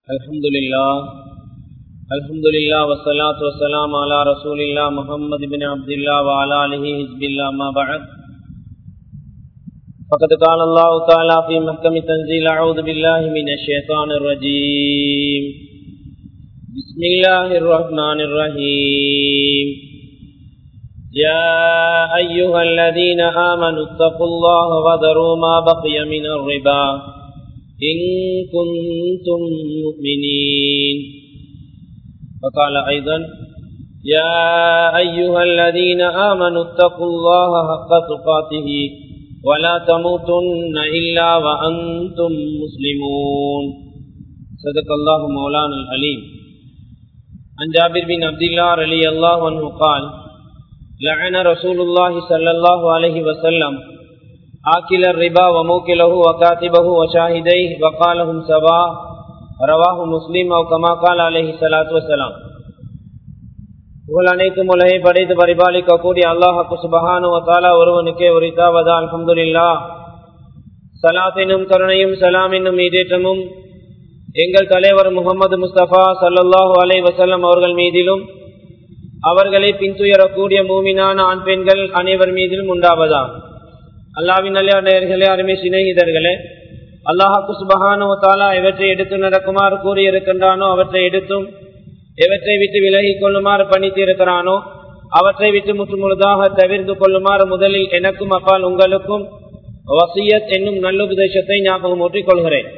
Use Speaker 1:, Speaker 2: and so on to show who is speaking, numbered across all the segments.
Speaker 1: الحمد لله الحمد لله والصلاة والسلام على رسول الله محمد بن عبد الله وعلى آله حزب الله ما بعد فقد قال الله تعالى في محكم تنزيل أعوذ بالله من الشيطان الرجيم بسم الله الرحمن الرحيم يا أيها الذين آمنوا اتقوا الله وذروا ما بقي من الربا إن كنتم مؤمنين فقال أيضا يا أيها الذين آمنوا اتقوا الله حق تقاته ولا تموتن إلا وأنتم مسلمون صدق الله مولانا العليم عن جابر بن عبد الله رضي الله عنه قال لعن رسول الله صلى الله عليه وسلم آكل الربا وموكله وكاتبه وشاهديه وقالهم سواء رواه مسلم أو كما قال عليه الصلاة والسلام புகழ் அனைத்தும் உலகை படைத்து பரிபாலிக்கக்கூடிய அல்லாஹு சுபஹானு வத்தாலா ஒருவனுக்கே உரித்தாவதா அல்ஹம்துலில்லா சலாத்தினும் கருணையும் சலாம் என்னும் மீதேற்றமும் எங்கள் தலைவர் முகமது முஸ்தபா சல்லாஹூ அலை வசல்லம் அவர்கள் மீதிலும் அவர்களை பின்துயரக்கூடிய மூமினான ஆண் பெண்கள் அனைவர் மீதிலும் உண்டாவதா அல்லாவின் நேர்களே அருமை சிநேகிதர்களே அல்லாஹாக்கு சுபஹானோ தாலா எவற்றை எடுத்து நடக்குமாறு கூறியிருக்கின்றானோ அவற்றை எடுத்தும் எவற்றை விட்டு விலகி கொள்ளுமாறு பணித்து இருக்கிறானோ அவற்றை விட்டு முற்று முழுதாக தவிர்த்து கொள்ளுமாறு முதலில் எனக்கும் அப்பால் உங்களுக்கும் வசியத் என்னும் நல்லுபதேசத்தை ஞாபகம் ஊற்றிக் கொள்கிறேன்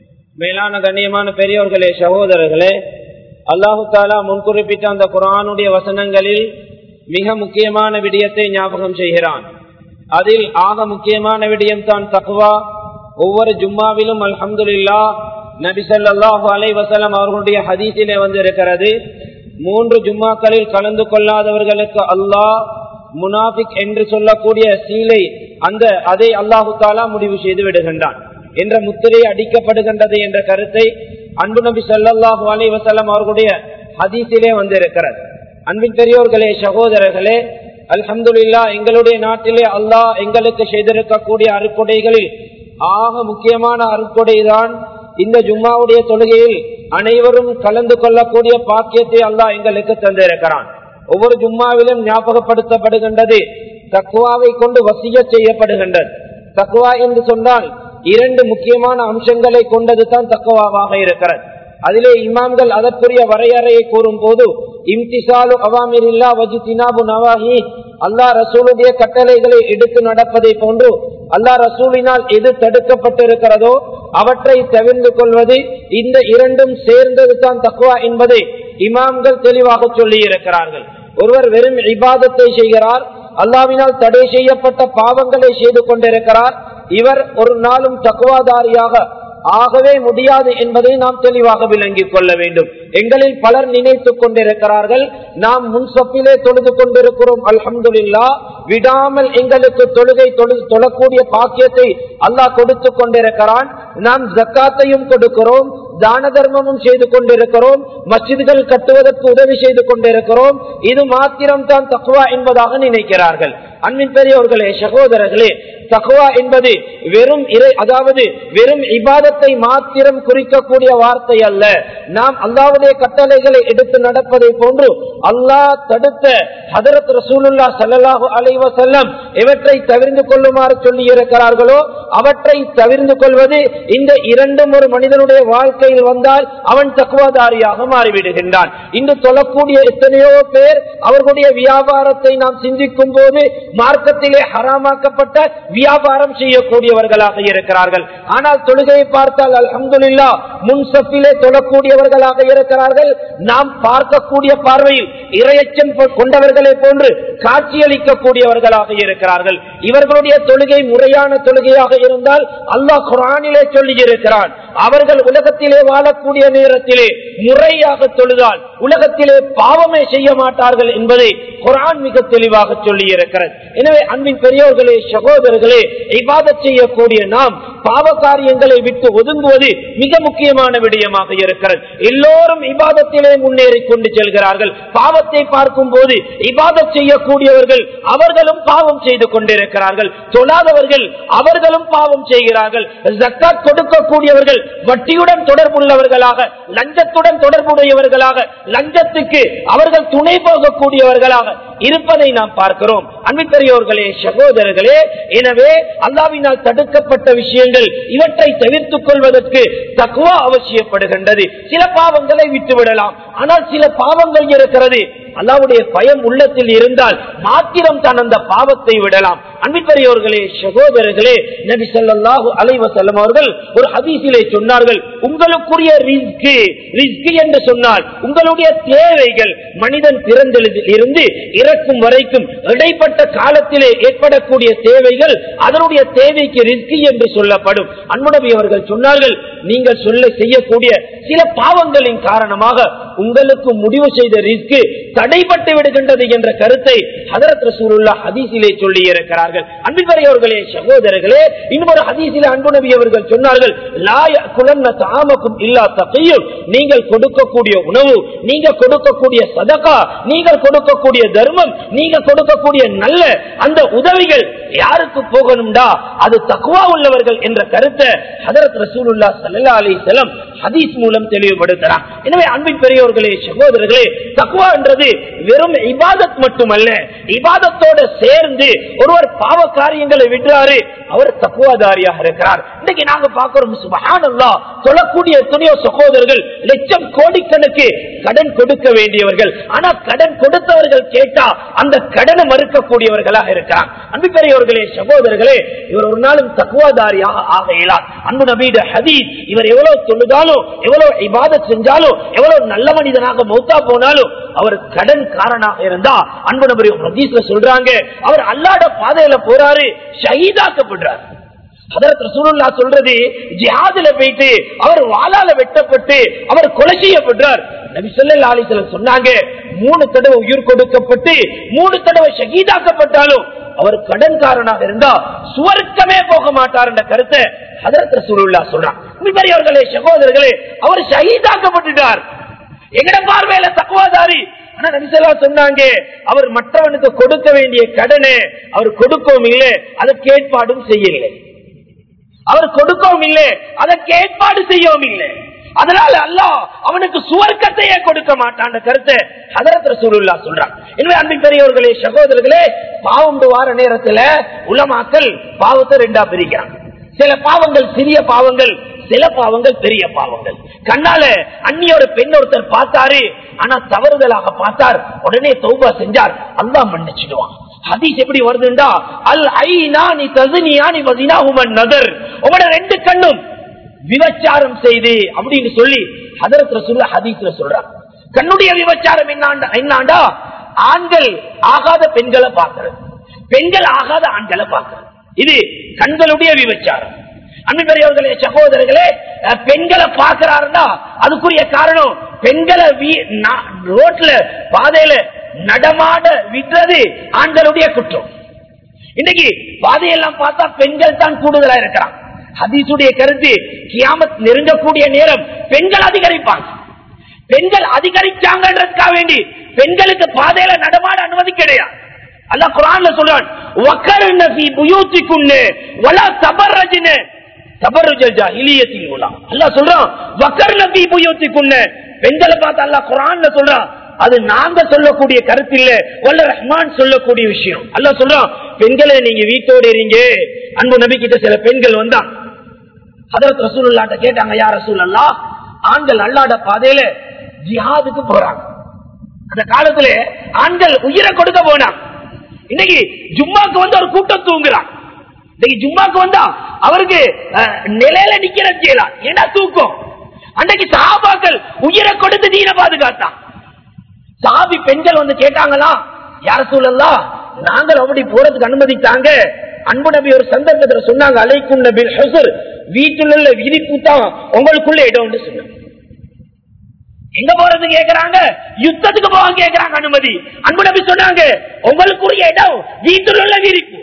Speaker 1: மேலான கண்ணியமான பெரியோர்களே சகோதரர்களே அல்லாஹு தாலா முன்குறிப்பிட்ட அந்த குரானுடைய வசனங்களில் மிக முக்கியமான விடயத்தை ஞாபகம் செய்கிறான் அதில் ஆக முக்கியமான விடயம் தான் தக்குவா ஒவ்வொரு ஜும்மாவிலும் அல்ஹம்துல்லா நபிசல்லாஹு அலை வசலம் அவர்களுடைய ஹதீஸிலே வந்து இருக்கிறது மூன்று ஜும்மாக்களில் கலந்து கொள்ளாதவர்களுக்கு அல்லாஹ் முனாஃபிக் என்று சொல்லக்கூடிய சீலை அந்த அதை அல்லாஹு தாலா முடிவு செய்து விடுகின்றான் என்ற முத்திரை அடிக்கப்படுகின்றது என்ற கருத்தை அன்பு நபி சல்லாஹு அலை வசலம் அவர்களுடைய ஹதீஸிலே வந்து இருக்கிறது அன்பின் பெரியோர்களே சகோதரர்களே அல்ஹம்துல்லா எங்களுடைய நாட்டிலே அல்லாஹ் எங்களுக்கு செய்திருக்கக்கூடிய அறுக்கொடைகளில் ஆக முக்கியமான அறுக்கொடை தான் இந்த ஜும்மாவுடைய தொழுகையில் அனைவரும் கலந்து கொள்ளக்கூடிய பாக்கியத்தை அல்லாஹ் எங்களுக்கு தந்திருக்கிறான் ஒவ்வொரு ஜும்மாவிலும் ஞாபகப்படுத்தப்படுகின்றது தக்குவாவை கொண்டு வசிய செய்யப்படுகின்றது தக்குவா என்று சொன்னால் இரண்டு முக்கியமான அம்சங்களை கொண்டது தான் தக்குவாவாக இருக்கிறது அதிலே இமாம்கள் அதற்குரிய வரையறையை கூறும் போது இம்திசாலு அவாமிரில்லா வஜிதினாபு நவாஹி அல்லா ரசூலுடைய கட்டளைகளை எடுத்து நடப்பதை போன்று அல்லா ரசூலினால் எது தடுக்கப்பட்டிருக்கிறதோ அவற்றை தவிர்ந்து கொள்வது இந்த இரண்டும் சேர்ந்தது தான் தக்குவா என்பதை இமாம்கள் தெளிவாக சொல்லி இருக்கிறார்கள் ஒருவர் வெறும் இபாதத்தை செய்கிறார் அல்லாவினால் தடை செய்யப்பட்ட பாவங்களை செய்து கொண்டிருக்கிறார் இவர் ஒரு நாளும் தக்குவாதாரியாக ஆகவே முடியாது என்பதை நாம் தெளிவாக விளங்கிக் கொள்ள வேண்டும் எங்களில் பலர் நினைத்துக் கொண்டிருக்கிறார்கள் நாம் முன்சப்பிலே தொழுது கொண்டிருக்கிறோம் அல்ஹம்துல்லா விடாமல் எங்களுக்கு தொழுகை தொழக்கூடிய பாக்கியத்தை அல்லாஹ் கொடுத்து கொண்டிருக்கிறான் நாம் ஜக்காத்தையும் கொடுக்கிறோம் தான தர்மமும் செய்து கொண்டிருக்கிறோம் மசித்கள் கட்டுவதற்கு உதவி செய்து கொண்டிருக்கிறோம் இது மாத்திரம் தான் தக்குவா என்பதாக நினைக்கிறார்கள் அன்பின் பெரியவர்களே சகோதரர்களே தக்குவா என்பது வெறும் இறை அதாவது வெறும் இபாதத்தை மாத்திரம் குறிக்கக்கூடிய வார்த்தை அல்ல நாம் அல்லாவுடைய கட்டளைகளை எடுத்து நடப்பதை போன்று அல்லாஹ் தடுத்த ஹதரத் ரசூலுல்லா சல்லாஹு அலைவ செல்லம் இவற்றை தவிர்ந்து கொள்ளுமாறு சொல்லி இருக்கிறார்களோ அவற்றை தவிர்ந்து கொள்வது இந்த இரண்டும் ஒரு மனிதனுடைய வாழ்க்கையில் வந்தால் அவன் தக்குவாதாரியாக மாறிவிடுகின்றான் இன்று சொல்லக்கூடிய எத்தனையோ பேர் அவர்களுடைய வியாபாரத்தை நாம் சிந்திக்கும் போது மார்க்கத்திலே ஹராமாக்கப்பட்ட வியாபாரம் செய்யக்கூடியவர்களாக இருக்கிறார்கள் ஆனால் தொழுகையை பார்த்தால் அலமதுல்லா முன்சப்பிலே தொழக்கூடியவர்களாக இருக்கிறார்கள் நாம் பார்க்கக்கூடிய பார்வையில் இரையச்சம் கொண்டவர்களை போன்று காட்சியளிக்கக்கூடியவர்களாக இருக்கிறார்கள் இவர்களுடைய தொழுகை முறையான தொழுகையாக இருந்தால் அல்லாஹ் குரானிலே சொல்லி இருக்கிறான் அவர்கள் உலகத்திலே வாழக்கூடிய நேரத்திலே முறையாக தொழுதால் உலகத்திலே பாவமே செய்ய மாட்டார்கள் என்பதை குரான் மிக தெளிவாக சொல்லி இருக்கிறது எனவே அன்பின் பெரியோர்களே சகோதரர்களே இபாதத் செய்யக்கூடிய நாம் பாவ காரியங்களை விட்டு ஒதுங்குவது மிக முக்கியமான விடயமாக இருக்கிறது எல்லோரும் இபாதத்திலே முன்னேறி கொண்டு செல்கிறார்கள் பாவத்தை பார்க்கும் போது இபாதத் செய்யக்கூடியவர்கள் அவர்களும் பாவம் செய்து கொண்டிருக்கிறார்கள் தொழாதவர்கள் அவர்களும் பாவம் செய்கிறார்கள் ஜக்காத் கொடுக்கக்கூடியவர்கள் வட்டியுடன் தொடர்புள்ளவர்களாக லஞ்சத்துடன் தொடர்புடையவர்களாக லஞ்சத்துக்கு அவர்கள் துணை போகக்கூடியவர்களாக இருப்பதை நாம் பார்க்கிறோம் அன்பின் பெரியோர்களே சகோதரர்களே எனவே அல்லாவினால் தடுக்கப்பட்ட விஷயங்கள் இவற்றை தவிர்த்துக் கொள்வதற்கு தக்குவா அவசியப்படுகின்றது சில பாவங்களை விட்டுவிடலாம் ஆனால் சில பாவங்கள் இருக்கிறது அல்லாவுடைய பயம் உள்ளத்தில் இருந்தால் மாத்திரம் தான் அந்த பாவத்தை விடலாம் அன்பிற்கரையோர்களே சகோதரர்களே நபி ஸல்லல்லாஹு அலைஹி வஸல்லம் அவர்கள் ஒரு ஹதீஸிலே சொன்னார்கள் உங்களுக்குரிய ரிஸ்க் ரிஸ்க் என்று சொன்னால் உங்களுடைய தேவைகள் மனிதன் பிறந்ததில் இருந்து இறக்கும் வரைக்கும் இடைப்பட்ட காலத்திலே ஏற்படக்கூடிய தேவைகள் அதனுடைய தேவைக்கு ரிஸ்க் என்று சொல்லப்படும் அன்புநபி அவர்கள் சொன்னார்கள் நீங்கள் சொல்ல செய்யக்கூடிய சில பாவங்களின் காரணமாக உங்களுக்கு முடிவு செய்த ரிஸ்க் தடைப்பட்டு விடுகின்றது என்ற கருத்தை ஹதரத் ரசூலுல்லா ஹதீஸிலே சொல்லி இருக்கிறார்கள் அன்பிற்கரையவர்களே சகோதரர்களே இன்னொரு ஹதீஸிலே அன்பு நபி அவர்கள் சொன்னார்கள் லாய குலன்ன தாமக்கும் இல்லா தகையும் நீங்கள் கொடுக்கக்கூடிய உணவு நீங்க கொடுக்கக்கூடிய சதகா நீங்கள் கொடுக்கக்கூடிய தர்மம் நீங்க கொடுக்கக்கூடிய நல்ல அந்த உதவிகள் யாருக்கு போகணும்டா அது தக்குவா உள்ளவர்கள் என்ற கருத்தை ஹதரத் ரசூலுல்லா சல்லா அலி செல்லம் ஹதீஸ் மூலம் தெளிவுபடுத்தலாம் எனவே அன்பின் பெரியோர்களே சகோதரர்களே தக்குவா என்றது வெறும் இபாதத் மட்டுமல்ல இபாதத்தோட சேர்ந்து ஒருவர் பாவ காரியங்களை விடுறாரு அவர் தக்குவாதாரியாக இருக்கிறார் இன்னைக்கு நாங்க பார்க்கிறோம் சுபஹானல்லா சொல்லக்கூடிய எத்தனையோ சகோதரர்கள் லட்சம் கோடிக்கணக்கு கடன் கொடுக்க வேண்டியவர்கள் ஆனா கடன் கொடுத்தவர்கள் கேட்டா அந்த கடனை மறுக்கக்கூடியவர்களாக இருக்கிறார் அன்பு பெரியவர்களே சகோதரர்களே இவர் ஒரு நாளும் தக்குவாதாரியாக ஆக இயலார் அன்பு நபீட ஹதீஸ் இவர் எவ்வளவு தொழுதாலும் எவ்வளவு இபாதத் செஞ்சாலும் எவ்வளவு நல்ல மனிதனாக மௌத்தா போனாலும் அவர் கடன் காரணாக இருந்தா அன்பு நபரி ஹதீஸ்ல சொல்றாங்க அவர் அல்லாட பாதையில போறாரு ஷஹீதாக்கப்படுறார் அதற்கு ரசூலுல்லா சொல்றது ஜிஹாதுல போயிட்டு அவர் வாளால வெட்டப்பட்டு அவர் கொலை செய்யப்படுறார் நபி சொல்லா அலிசலம் சொன்னாங்க மூணு தடவை உயிர் கொடுக்கப்பட்டு மூணு தடவை ஷகீதாக்கப்பட்டாலும் அவர் கடன்காரனாக இருந்தா சுவர்க்கமே போக மாட்டார் என்ற கருத்தை அதற்கு ரசூலுல்லா சொல்றான் பெரியவர்களே சகோதரர்களே அவர் ஷகீதாக்கப்பட்டுட்டார் எங்கட பார்வையில தக்குவாதாரி ஆனா நபிசல்லா சொன்னாங்க அவர் மற்றவனுக்கு கொடுக்க வேண்டிய கடனை அவர் கொடுக்கவும் இல்லை அதற்கு ஏற்பாடும் செய்யவில்லை அவர் கொடுக்கவும் இல்லை அதற்கு ஏற்பாடு செய்யவும் இல்லை அதனால அல்லாஹ் அவனுக்கு சுவர்க்கத்தையே கொடுக்க மாட்டான் கருத்தை ஹதரத் ரசூலுல்லா சொல்றான் எனவே அன்பின் பெரியவர்களே சகோதரர்களே பாவம் வார நேரத்துல உலமாக்கல் பாவத்தை ரெண்டா பிரிக்கிறான் சில பாவங்கள் சிறிய பாவங்கள் சில பாவங்கள் பெரிய பாவங்கள் கண்ணால அந்நியோட பெண் ஒருத்தர் பார்த்தாரு ஆனா தவறுதலாக பார்த்தார் உடனே தௌபா செஞ்சார் அல்லா மன்னிச்சிடுவான் ஹதீஸ் எப்படி வருதுண்டா அல் ஐநானி தசுனியானி வசினாஹுமன் நதர் உங்களோட ரெண்டு கண்ணும் விபச்சாரம் செய்து அப்படின்னு சொல்லி ஹதரத்துல சொல்ல ஹதீஸ்ல சொல்றாங்க கண்ணுடைய விபச்சாரம் என்னாண்டா என்னாண்டா ஆண்கள் ஆகாத பெண்களை பார்க்கிறது பெண்கள் ஆகாத ஆண்களை பார்க்கிறது இது கண்களுடைய விபச்சாரம் அன்பர்களே சகோதரர்களே பெண்களை பார்க்கிறாருன்னா அதுக்குரிய காரணம் பெண்களை ரோட்ல பாதையில நடமாட விடுறது ஆண்களுடைய குற்றம் இன்னைக்கு பாதையெல்லாம் பார்த்தா பெண்கள் தான் கூடுதலா இருக்கிறான் ஹதீசுடைய கருத்து கியாமத் நெருங்கக்கூடிய நேரம் பெண்கள் அதிகரிப்பாங்க பெண்கள் அதிகரிச்சாங்கன்றதுக்காக வேண்டி பெண்களுக்கு பாதையில நடமாட அனுமதி கிடையாது அல்ல குரான்ல சொல்றான் பெண்களை பார்த்து அல்லா குரான்ல சொல்றான் அது நாங்க சொல்லக்கூடிய கருத்து இல்ல வல்ல ரஹ்மான் சொல்லக்கூடிய விஷயம் அல்ல சொல்றான் பெண்களை நீங்க வீட்டோடு இருங்க அன்பு நபி கிட்ட சில பெண்கள் வந்தா அதற்கு ரசூல்லாட்ட கேட்டாங்க யார் ரசூல் அல்லா ஆண்கள் அல்லாட பாதையில ஜிஹாதுக்கு போறாங்க அந்த காலத்துல ஆண்கள் உயிரை கொடுக்க போனாங்க இன்னைக்கு ஜும்மாக்கு வந்து ஒரு கூட்டம் தூங்குறான் இன்னைக்கு ஜும்மாக்கு வந்தா அவருக்கு நிலையில நிக்கிற செய்யலாம் ஏன்னா தூக்கம் அன்றைக்கு சாபாக்கள் உயிரை கொடுத்து தீன பாதுகாத்தான் சாபி பெண்கள் வந்து கேட்டாங்களா யார சூழல்லா நாங்கள் அப்படி போறதுக்கு அனுமதித்தாங்க அன்பு நபி ஒரு சந்தர்ப்பத்தில் சொன்னாங்க அலைக்கும் நபி ஹசர் வீட்டில் உள்ள விரிப்பு தான் உங்களுக்குள்ள இடம் சொன்னாங்க
Speaker 2: எங்க போறது கேக்குறாங்க யுத்தத்துக்கு போக கேக்குறாங்க அனுமதி அன்பு நபி சொன்னாங்க உங்களுக்குரிய இடம் வீட்டில் உள்ள விரிப்பு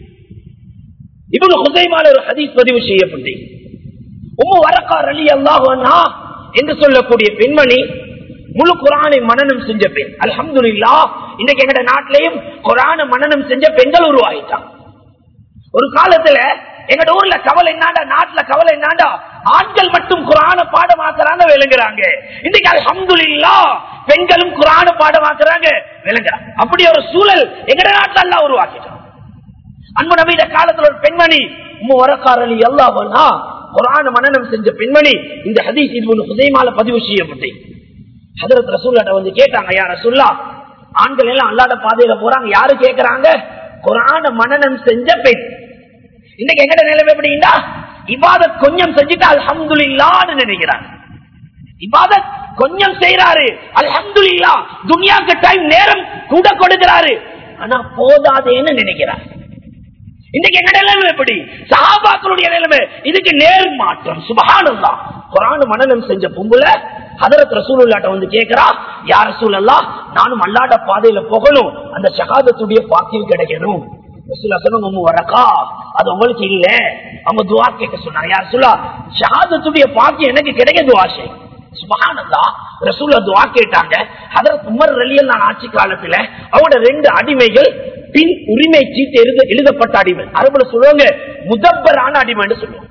Speaker 2: இவனு ஹுசைமால ஒரு ஹதீஸ் பதிவு செய்யப்பட்டேன் உம்மு வரக்கார் அலி அல்லாஹா என்று சொல்லக்கூடிய பெண்மணி முழு குரானை மனனம் செஞ்ச பெண் அல்ஹம்துலில்லா இன்னைக்கு எங்க நாட்டிலையும் குரான மனனம் செஞ்ச பெண்கள் உருவாயிட்டான் ஒரு காலத்துல எங்க ஊர்ல கவலை என்னாண்டா நாட்டுல கவலை என்னாண்டா ஆண்கள் மட்டும் குரான பாடமாக்குறாங்க விளங்குறாங்க இன்னைக்கு அல்ஹம்துலில்லா பெண்களும் குரான பாடமாக்குறாங்க விளங்குறாங்க அப்படி ஒரு சூழல் எங்க நாட்டுல எல்லாம் உருவாக்கிட்டோம் அன்பு நபி இந்த காலத்துல ஒரு பெண்மணி உம்மு வரக்காரலி அல்லாஹா குரான மனனம் செஞ்ச பெண்மணி இந்த ஹதீஸ் இது ஹுதைமால பதிவு செய்யப்பட்டேன் ஹதரத் ரசூல்லாட்ட வந்து கேட்டாங்க யார் ரசூல்லா ஆண்கள் எல்லாம் அல்லாத பாதையில போறாங்க யாரு கேக்குறாங்க குரான மனனம் செஞ்ச பெண் இன்னைக்கு எங்கட நிலைமை எப்படின்னா இபாதத் கொஞ்சம் செஞ்சுட்டு அல்ஹம்துலில்லான்னு நினைக்கிறாங்க இபாதத் கொஞ்சம் செய்யறாரு அல்ஹம்துலில்லா துனியாக்கு டைம் நேரம் கூட கொடுக்கிறாரு ஆனா போதாதேன்னு நினைக்கிறார் இன்னைக்கு எங்க நிலைமை எப்படி சஹாபாக்களுடைய நிலைமை இதுக்கு நேர் மாற்றம் சுபகானந்தா குரான் மனநம் செஞ்ச பொம்புல ஹதரத் ரசூலுல்லாட்ட வந்து கேக்குறா யார் ரசூலல்லா நானும் அல்லாட பாதையில போகணும் அந்த ஷகாதத்துடைய பாக்கியம் கிடைக்கணும் ரசூலா சொன்னாங்க உம்மு வரக்கா அது உங்களுக்கு இல்ல அவங்க துவா கேட்க சொன்னாங்க யார் சொல்லா ஷகாதத்துடைய பாக்கியம் எனக்கு கிடைக்க துவா செய் சுபஹானல்லா ரசூலா துவா கேட்டாங்க ஹதரத் உமர் ரலியல் நான் ஆட்சி காலத்துல அவங்களோட ரெண்டு அடிமைகள் பின் உரிமை சீட்டு எழுத எழுதப்பட்ட அடிமை அரபுல சொல்லுவாங்க முதப்பரான அடிமைன்னு சொல்லுவாங்க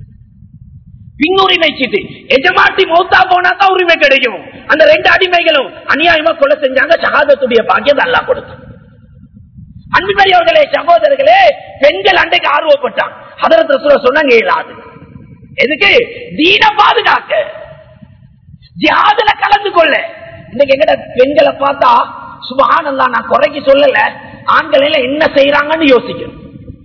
Speaker 2: பின் உரிமை சீட்டு எஜமாட்டி மௌத்தா போனா தான் உரிமை கிடைக்கும் அந்த ரெண்டு அடிமைகளும் அநியாயமா கொலை செஞ்சாங்க சகாதத்துடைய பாக்கியம் அல்லா கொடுத்தான் அன்புமரியவர்களே சகோதரர்களே பெண்கள் அன்றைக்கு ஆர்வப்பட்டான் அதற்கு ரசூலா சொன்னாங்க இயலாது எதுக்கு தீன பாதுகாக்க ஜிஹாதுல கலந்து கொள்ள இன்னைக்கு எங்கட பெண்களை பார்த்தா சுபஹானல்லா நான் குறைக்கு சொல்லல ஆண்கள் எல்லாம் என்ன செய்யறாங்கன்னு யோசிக்கணும்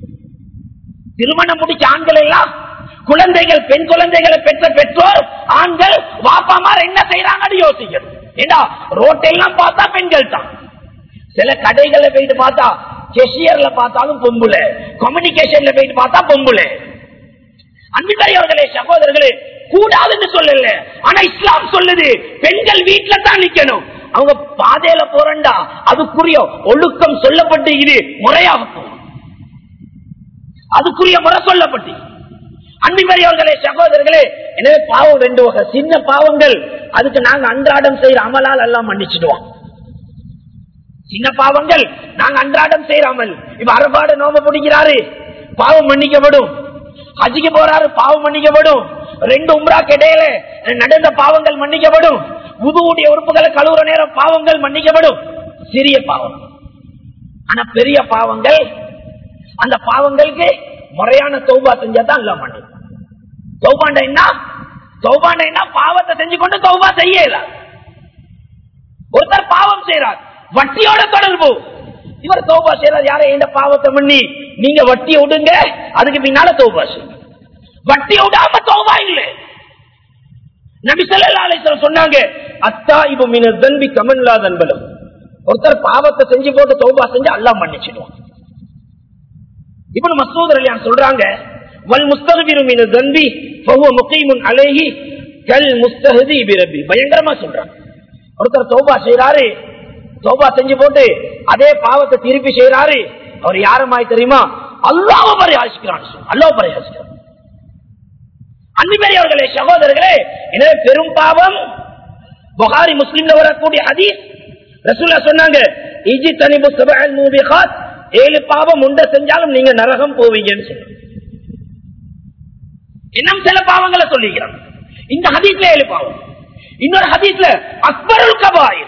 Speaker 2: திருமணம் முடிச்ச ஆண்கள் எல்லாம் குழந்தைகள் பெண் குழந்தைகளை பெற்ற பெற்றோர் ஆண்கள் வாப்பாமார் என்ன செய்யறாங்கன்னு யோசிக்கணும் ஏண்டா ரோட்டெல்லாம் பார்த்தா பெண்கள் தான் சில கடைகளை போயிட்டு பார்த்தா கெஷியர்ல பார்த்தாலும் பொம்புல கம்யூனிகேஷன்ல போயிட்டு பார்த்தா பொம்புல அன்புடையவர்களே சகோதரர்களே கூடாதுன்னு சொல்லல ஆனா இஸ்லாம் சொல்லுது பெண்கள் வீட்டுல தான் நிக்கணும் அவங்க பாதையில போறண்டா அதுக்குரிய ஒழுக்கம் சொல்லப்பட்டு இது முறையாக போகும் அதுக்குரிய முறை சொல்லப்பட்டு அன்பிமரியவர்களே சகோதரர்களே எனவே பாவம் ரெண்டு வகை சின்ன பாவங்கள் அதுக்கு நாங்க அன்றாடம் செய்யற அமலால் எல்லாம் மன்னிச்சிடுவோம் சின்ன பாவங்கள் நாங்க அன்றாடம் செய்யறாமல் இப்ப அரபாடு நோம்ப பிடிக்கிறாரு பாவம் மன்னிக்கப்படும் ஹஜிக்கு போறாரு பாவம் மன்னிக்கப்படும் ரெண்டு உம்ரா இடையில நடந்த பாவங்கள் மன்னிக்கப்படும் உதுவுடைய உறுப்புகளை கழுவுற நேரம் பாவங்கள் மன்னிக்கப்படும் சிறிய பாவம் ஆனா பெரிய பாவங்கள் அந்த பாவங்களுக்கு முறையான தௌபா செஞ்சா தான் எல்லாம் மன்னிக்கும் தௌபாண்ட என்ன தௌபாண்ட என்ன பாவத்தை செஞ்சு கொண்டு தௌபா செய்யல ஒருத்தர் பாவம் செய்யறார் வட்டியோட தொடர்பு இவர் தௌபா செய்யறார் யாரை இந்த பாவத்தை பண்ணி நீங்க வட்டியை விடுங்க அதுக்கு பின்னால தௌபா செய்யுங்க வட்டி விடாம தௌபா இல்லை நபி சொல்லா சொன்னாங்க அத்தா இப்ப மீன தன்பி கமன்லா தன்பலம் ஒருத்தர் பாவத்தை செஞ்சு போட்டு தௌபா செஞ்சு அல்லா மன்னிச்சிடுவான் இப்ப மசூதர் அலியான் சொல்றாங்க வல் முஸ்தகபிரு மீன தன்பி பகுவ முகைமுன் அலேஹி கல் முஸ்தகதி பிரபி பயங்கரமா சொல்றாங்க ஒருத்தர் தௌபா செய்யறாரு தௌபா செஞ்சு போட்டு அதே பாவத்தை திருப்பி செய்யறாரு அவர் யாருமாய் தெரியுமா அல்லாவ பரியாசிக்கிறான் அல்லாவ பரியாசிக்கிறான் அன்புபெரியவர்களே சகோதரர்களே எனவே பெரும் பாவம் புகாரி முஸ்லிம்ல வரக்கூடிய ஹதீஸ் ரசூல்லா சொன்னாங்க இஜி தனிபு சபல் மூபிகாத் ஏழு பாவம் உண்ட செஞ்சாலும் நீங்க நரகம் போவீங்கன்னு சொன்னாங்க இன்னும் சில பாவங்களை சொல்லிக்கிறாங்க இந்த ஹதீஸ்ல ஏழு பாவம் இன்னொரு ஹதீஸ்ல அக்பருல் கபாயில்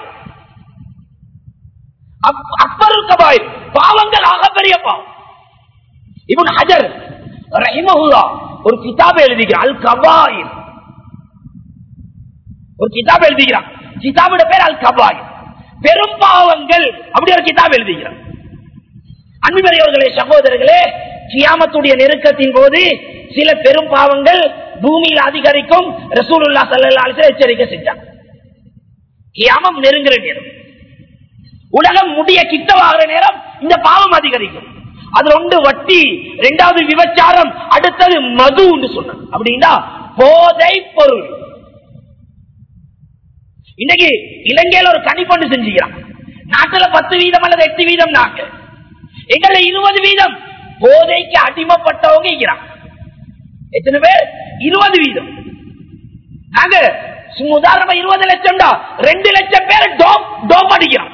Speaker 2: அக்பருல் கபாயில் பாவங்கள் ஆகப்பெரிய பாவம் இவன் ஹஜர் ரஹிமஹுல்லா ஒரு கிதாப் எழுதிக்கிறான் அல் கபாயில் ஒரு கிதாப் எழுதிக்கிறான் கிதாபோட பேர் அல் கபாயில் பெரும் பாவங்கள் அப்படி ஒரு கிதாப் எழுதிக்கிறான் அன்புமறையவர்களே சகோதரர்களே கியாமத்துடைய நெருக்கத்தின் போது சில பெரும் பாவங்கள் பூமியில் அதிகரிக்கும் ரசூலுல்லா சல்லா எச்சரிக்கை செஞ்சாங்க கியாமம் நெருங்குற நேரம் உலகம் முடிய கிட்டவாகிற நேரம் இந்த பாவம் அதிகரிக்கும் அது ஒன்று வட்டி இரண்டாவது விபச்சாரம் அடுத்தது மது சொன்ன அப்படின்னா போதை பொருள் இன்னைக்கு இலங்கையில ஒரு கணிப்பொண்டு செஞ்சுக்கிறான் நாட்டுல பத்து வீதம் அல்லது எட்டு வீதம் நாங்க எங்களை இருபது வீதம் போதைக்கு அடிமைப்பட்டவங்க இருக்கிறான் எத்தனை பேர் இருபது வீதம் நாங்க சும்மா உதாரணமா இருபது லட்சம் தான் ரெண்டு லட்சம் பேர் டோப் டோப் அடிக்கிறான்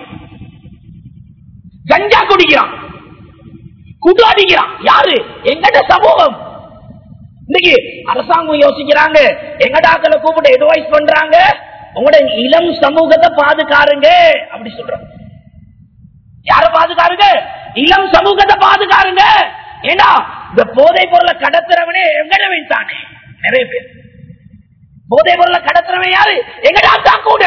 Speaker 2: கஞ்சா குடிக்கிறான் குடு அடிக்கிறான் யாரு எங்கட சமூகம் இன்னைக்கு அரசாங்கம் யோசிக்கிறாங்க எங்கடாக்களை கூப்பிட்டு அட்வைஸ் பண்றாங்க உங்களோட இளம் சமூகத்தை பாதுகாருங்க அப்படி சொல்றாங்க யார பாதுகாருங்க இளம் சமூகத்தை பாதுகாருங்க ஏன்னா இந்த போதை பொருளை கடத்துறவனே எங்கடவன் தானே நிறைய பேர் போதை பொருளை கடத்துறவன் யாரு எங்கடா தான் கூட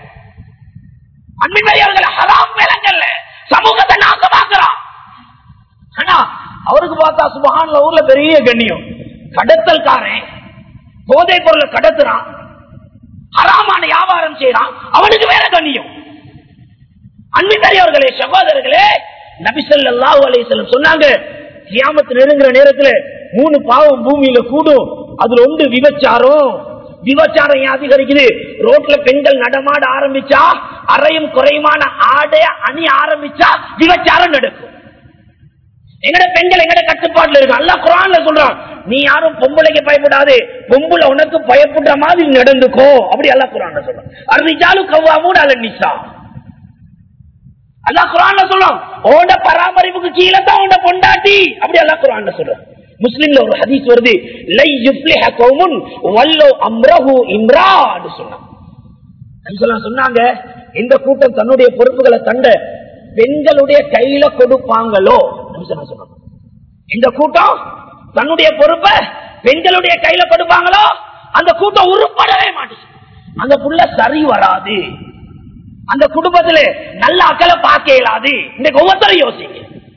Speaker 2: அன்பின்மையவர்கள் ஹராம் விலங்கல்ல சமூகத்தை நாசமாக்குறான் ஆனா அவருக்கு பார்த்தா சுபகான ஊர்ல பெரிய கண்ணியம் கடத்தல்காரன் போதை பொருளை கடத்துறான் ஹராமான வியாபாரம் செய்யறான் அவனுக்கு வேற கண்ணியம் அன்பின்மையவர்களே சகோதரர்களே நபிசல்லாஹு அலையம் சொன்னாங்க கியாமத்து நெருங்குற நேரத்துல மூணு பாவம் பூமியில கூடும் அதுல ஒன்று விபச்சாரம் விபச்சாரம் ஏன் அதிகரிக்குது ரோட்ல பெண்கள் நடமாட ஆரம்பிச்சா அறையும் குறையுமான ஆடைய அணி ஆரம்பிச்சா விபச்சாரம் நடக்கும் எங்கட பெண்கள் எங்கட கட்டுப்பாட்டுல இருக்கு அல்ல குரான்ல சொல்றான் நீ யாரும் பொம்பளைக்கு பயப்படாது பொம்பளை உனக்கு பயப்படுற மாதிரி நடந்துக்கோ அப்படி அல்ல குரான்ல சொல்றான் அறுதிச்சாலும் கவ்வாமூட அல்ல நிசா அல்லா குரான்ல சொல்றான் ஓட பராமரிப்புக்கு கீழே தான் உண்ட பொண்டாட்டி அப்படி அல்லா குரான்ல சொல்றான் முஸ்லிம்ல ஒரு ஹதீஸ் வருது லை யுப்லிஹ கௌமுன் வல்லோ அம்ரஹு இம்ரான்னு சொன்னான் நபி ஸல்லல்லாஹு சொன்னாங்க இந்த கூட்டம் தன்னுடைய பொறுப்புகளை கண்ட பெண்களுடைய கையில கொடுப்பாங்களோ நபி ஸல்லல்லாஹு சொன்னாங்க இந்த கூட்டம் தன்னுடைய பொறுப்பை பெண்களுடைய கையில கொடுப்பாங்களோ அந்த கூட்டம் உருப்படவே மாட்டேங்குது அந்த புள்ள சரி வராது அந்த குடும்பத்துல நல்ல அக்கலை பார்க்க இயலாது இன்னைக்கு ஒவ்வொருத்தரும் யோசிங்க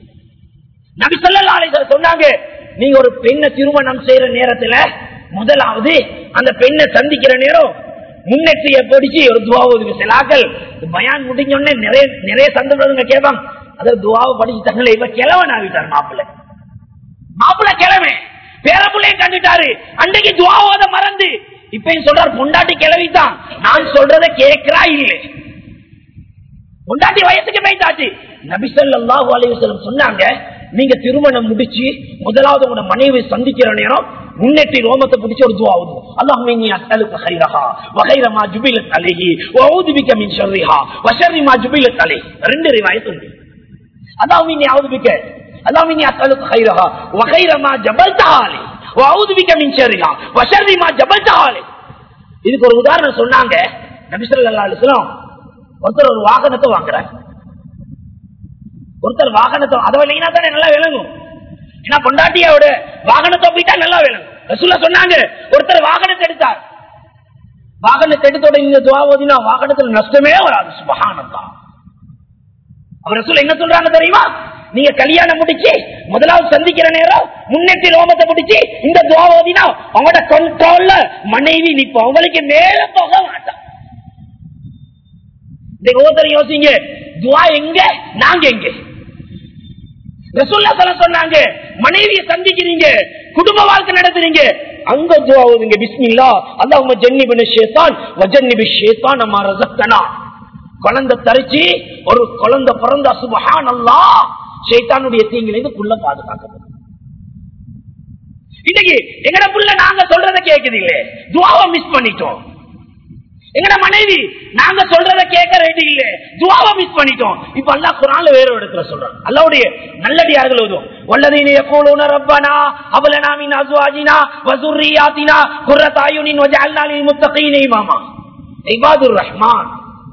Speaker 2: நபி ஸல்லல்லாஹு அலைஹி வஸல்லம் சொன்னாங்க நீங்க ஒரு பெண்ணை திருமணம் செய்யற நேரத்துல முதலாவது அந்த பெண்ணை சந்திக்கிற நேரம் முன்னெற்றிய பிடிச்சு ஒரு துவாவுக்கு சிலாக்கள் பயான் முடிஞ்சோடனே நிறைய நிறைய சந்தர்ப்பங்க கேட்பாங்க அதை துவாவை படிச்சுட்டாங்களே இப்ப கிழவன் ஆகிட்டார் மாப்பிள்ள மாப்பிள்ள கிழமை பேரப்புள்ளையும் கண்டுட்டாரு அன்னைக்கு துவாவோத மறந்து இப்பயும் சொல்றார் பொண்டாட்டி கிளவித்தான் நான் சொல்றதை கேட்கிறா இல்லை பொண்டாட்டி வயசுக்கு போயிட்டாச்சு நபிசல்லாஹு அலைவசலம் சொன்னாங்க நீங்க திருமணம் முடிச்சு முதலாவது உங்களோட மனைவி சந்திக்கிற நேரம் முன்னேற்றி ரோமத்தை பிடிச்ச ஒரு துவாவுது அல்லாஹ் நீ அத்தலுக்கு ஹைரஹா வகைரமா ஜுபில தலைகி வௌதுபிக்க மின் ஷர்ரிஹா வஷர்ரிமா ஜுபில தலை ரெண்டு ரிவாயத் உண்டு அல்லாஹ் நீ ஆவுதுபிக்க அல்லாஹ் நீ அத்தலுக்கு ஹைரஹா வகைரமா ஜபல் தஹாலி வௌதுபிக்க மின் ஷர்ரிஹா வஷர்ரிமா ஜபல் தஹாலி இதுக்கு ஒரு உதாரணம் சொன்னாங்க நபி ஸல்லல்லாஹு அலைஹி வஸல்லம் ஒருத்தர் ஒரு வாகனத்தை வாங்குறாரு ஒருத்தர் வாகனத்தை அதை இல்லைன்னா தானே நல்லா விளங்கும் ஏன்னா பொண்டாட்டியோட வாகனத்தை போயிட்டா நல்லா விளங்கும் ரசூல்லா சொன்னாங்க ஒருத்தர் வாகனத்தை எடுத்தார் வாகனத்தை எடுத்தோட இந்த துவாவதினா வாகனத்துல நஷ்டமே வராது சுபகானந்தா அவர் ரசூல் என்ன சொல்றாங்க தெரியுமா நீங்க கல்யாணம் முடிச்சு முதலாவது சந்திக்கிற நேரம் முன்னெட்டி ரோமத்தை முடிச்சு இந்த துவாவதினா அவங்களோட கண்ட்ரோல்ல மனைவி நிப்ப அவங்களுக்கு மேல போக மாட்டான் இந்த ஒவ்வொருத்தரும் யோசிங்க துவா எங்க நாங்க எங்க ரசூல்லா ஸல்லல்லாஹு சொன்னாங்க மனைவியை சந்திக்கிறீங்க குடும்ப வாழ்க்கை நடத்துறீங்க அங்க துவா ஓதுங்க பிஸ்மில்லா அல்லாஹும்ம ஜன்னிபின ஷைத்தான் வஜன்னிபி ஷைத்தான் அம்மா ரஸக்தனா குழந்தை தரிச்சு ஒரு குழந்தை பிறந்த சுபஹானல்லாஹ் ஷைத்தானுடைய தீங்கிலிருந்து புள்ள பாதுகாக்கப்படும் இன்னைக்கு எங்கட புள்ள நாங்க சொல்றத கேக்குது இல்ல துவாவை மிஸ் பண்ணிட்டோம் எங்கட மனைவி நாங்க சொல்றத கேட்க ரெடி இல்ல துவாவை மிஸ் பண்ணிட்டோம் இப்ப அல்லா குரான்ல வேற ஒரு இடத்துல சொல்றோம் அல்லாவுடைய நல்லடியார்கள் ஓதும் வல்லதீன யகூலுன ரப்பனா அவலனா மின் அஸ்வாஜினா வஸுர்ரியாத்தினா குர்ரத அயுனின் வஜஅல்னா லில் முத்தகீன இமாமா இபாதுர் ரஹ்மான்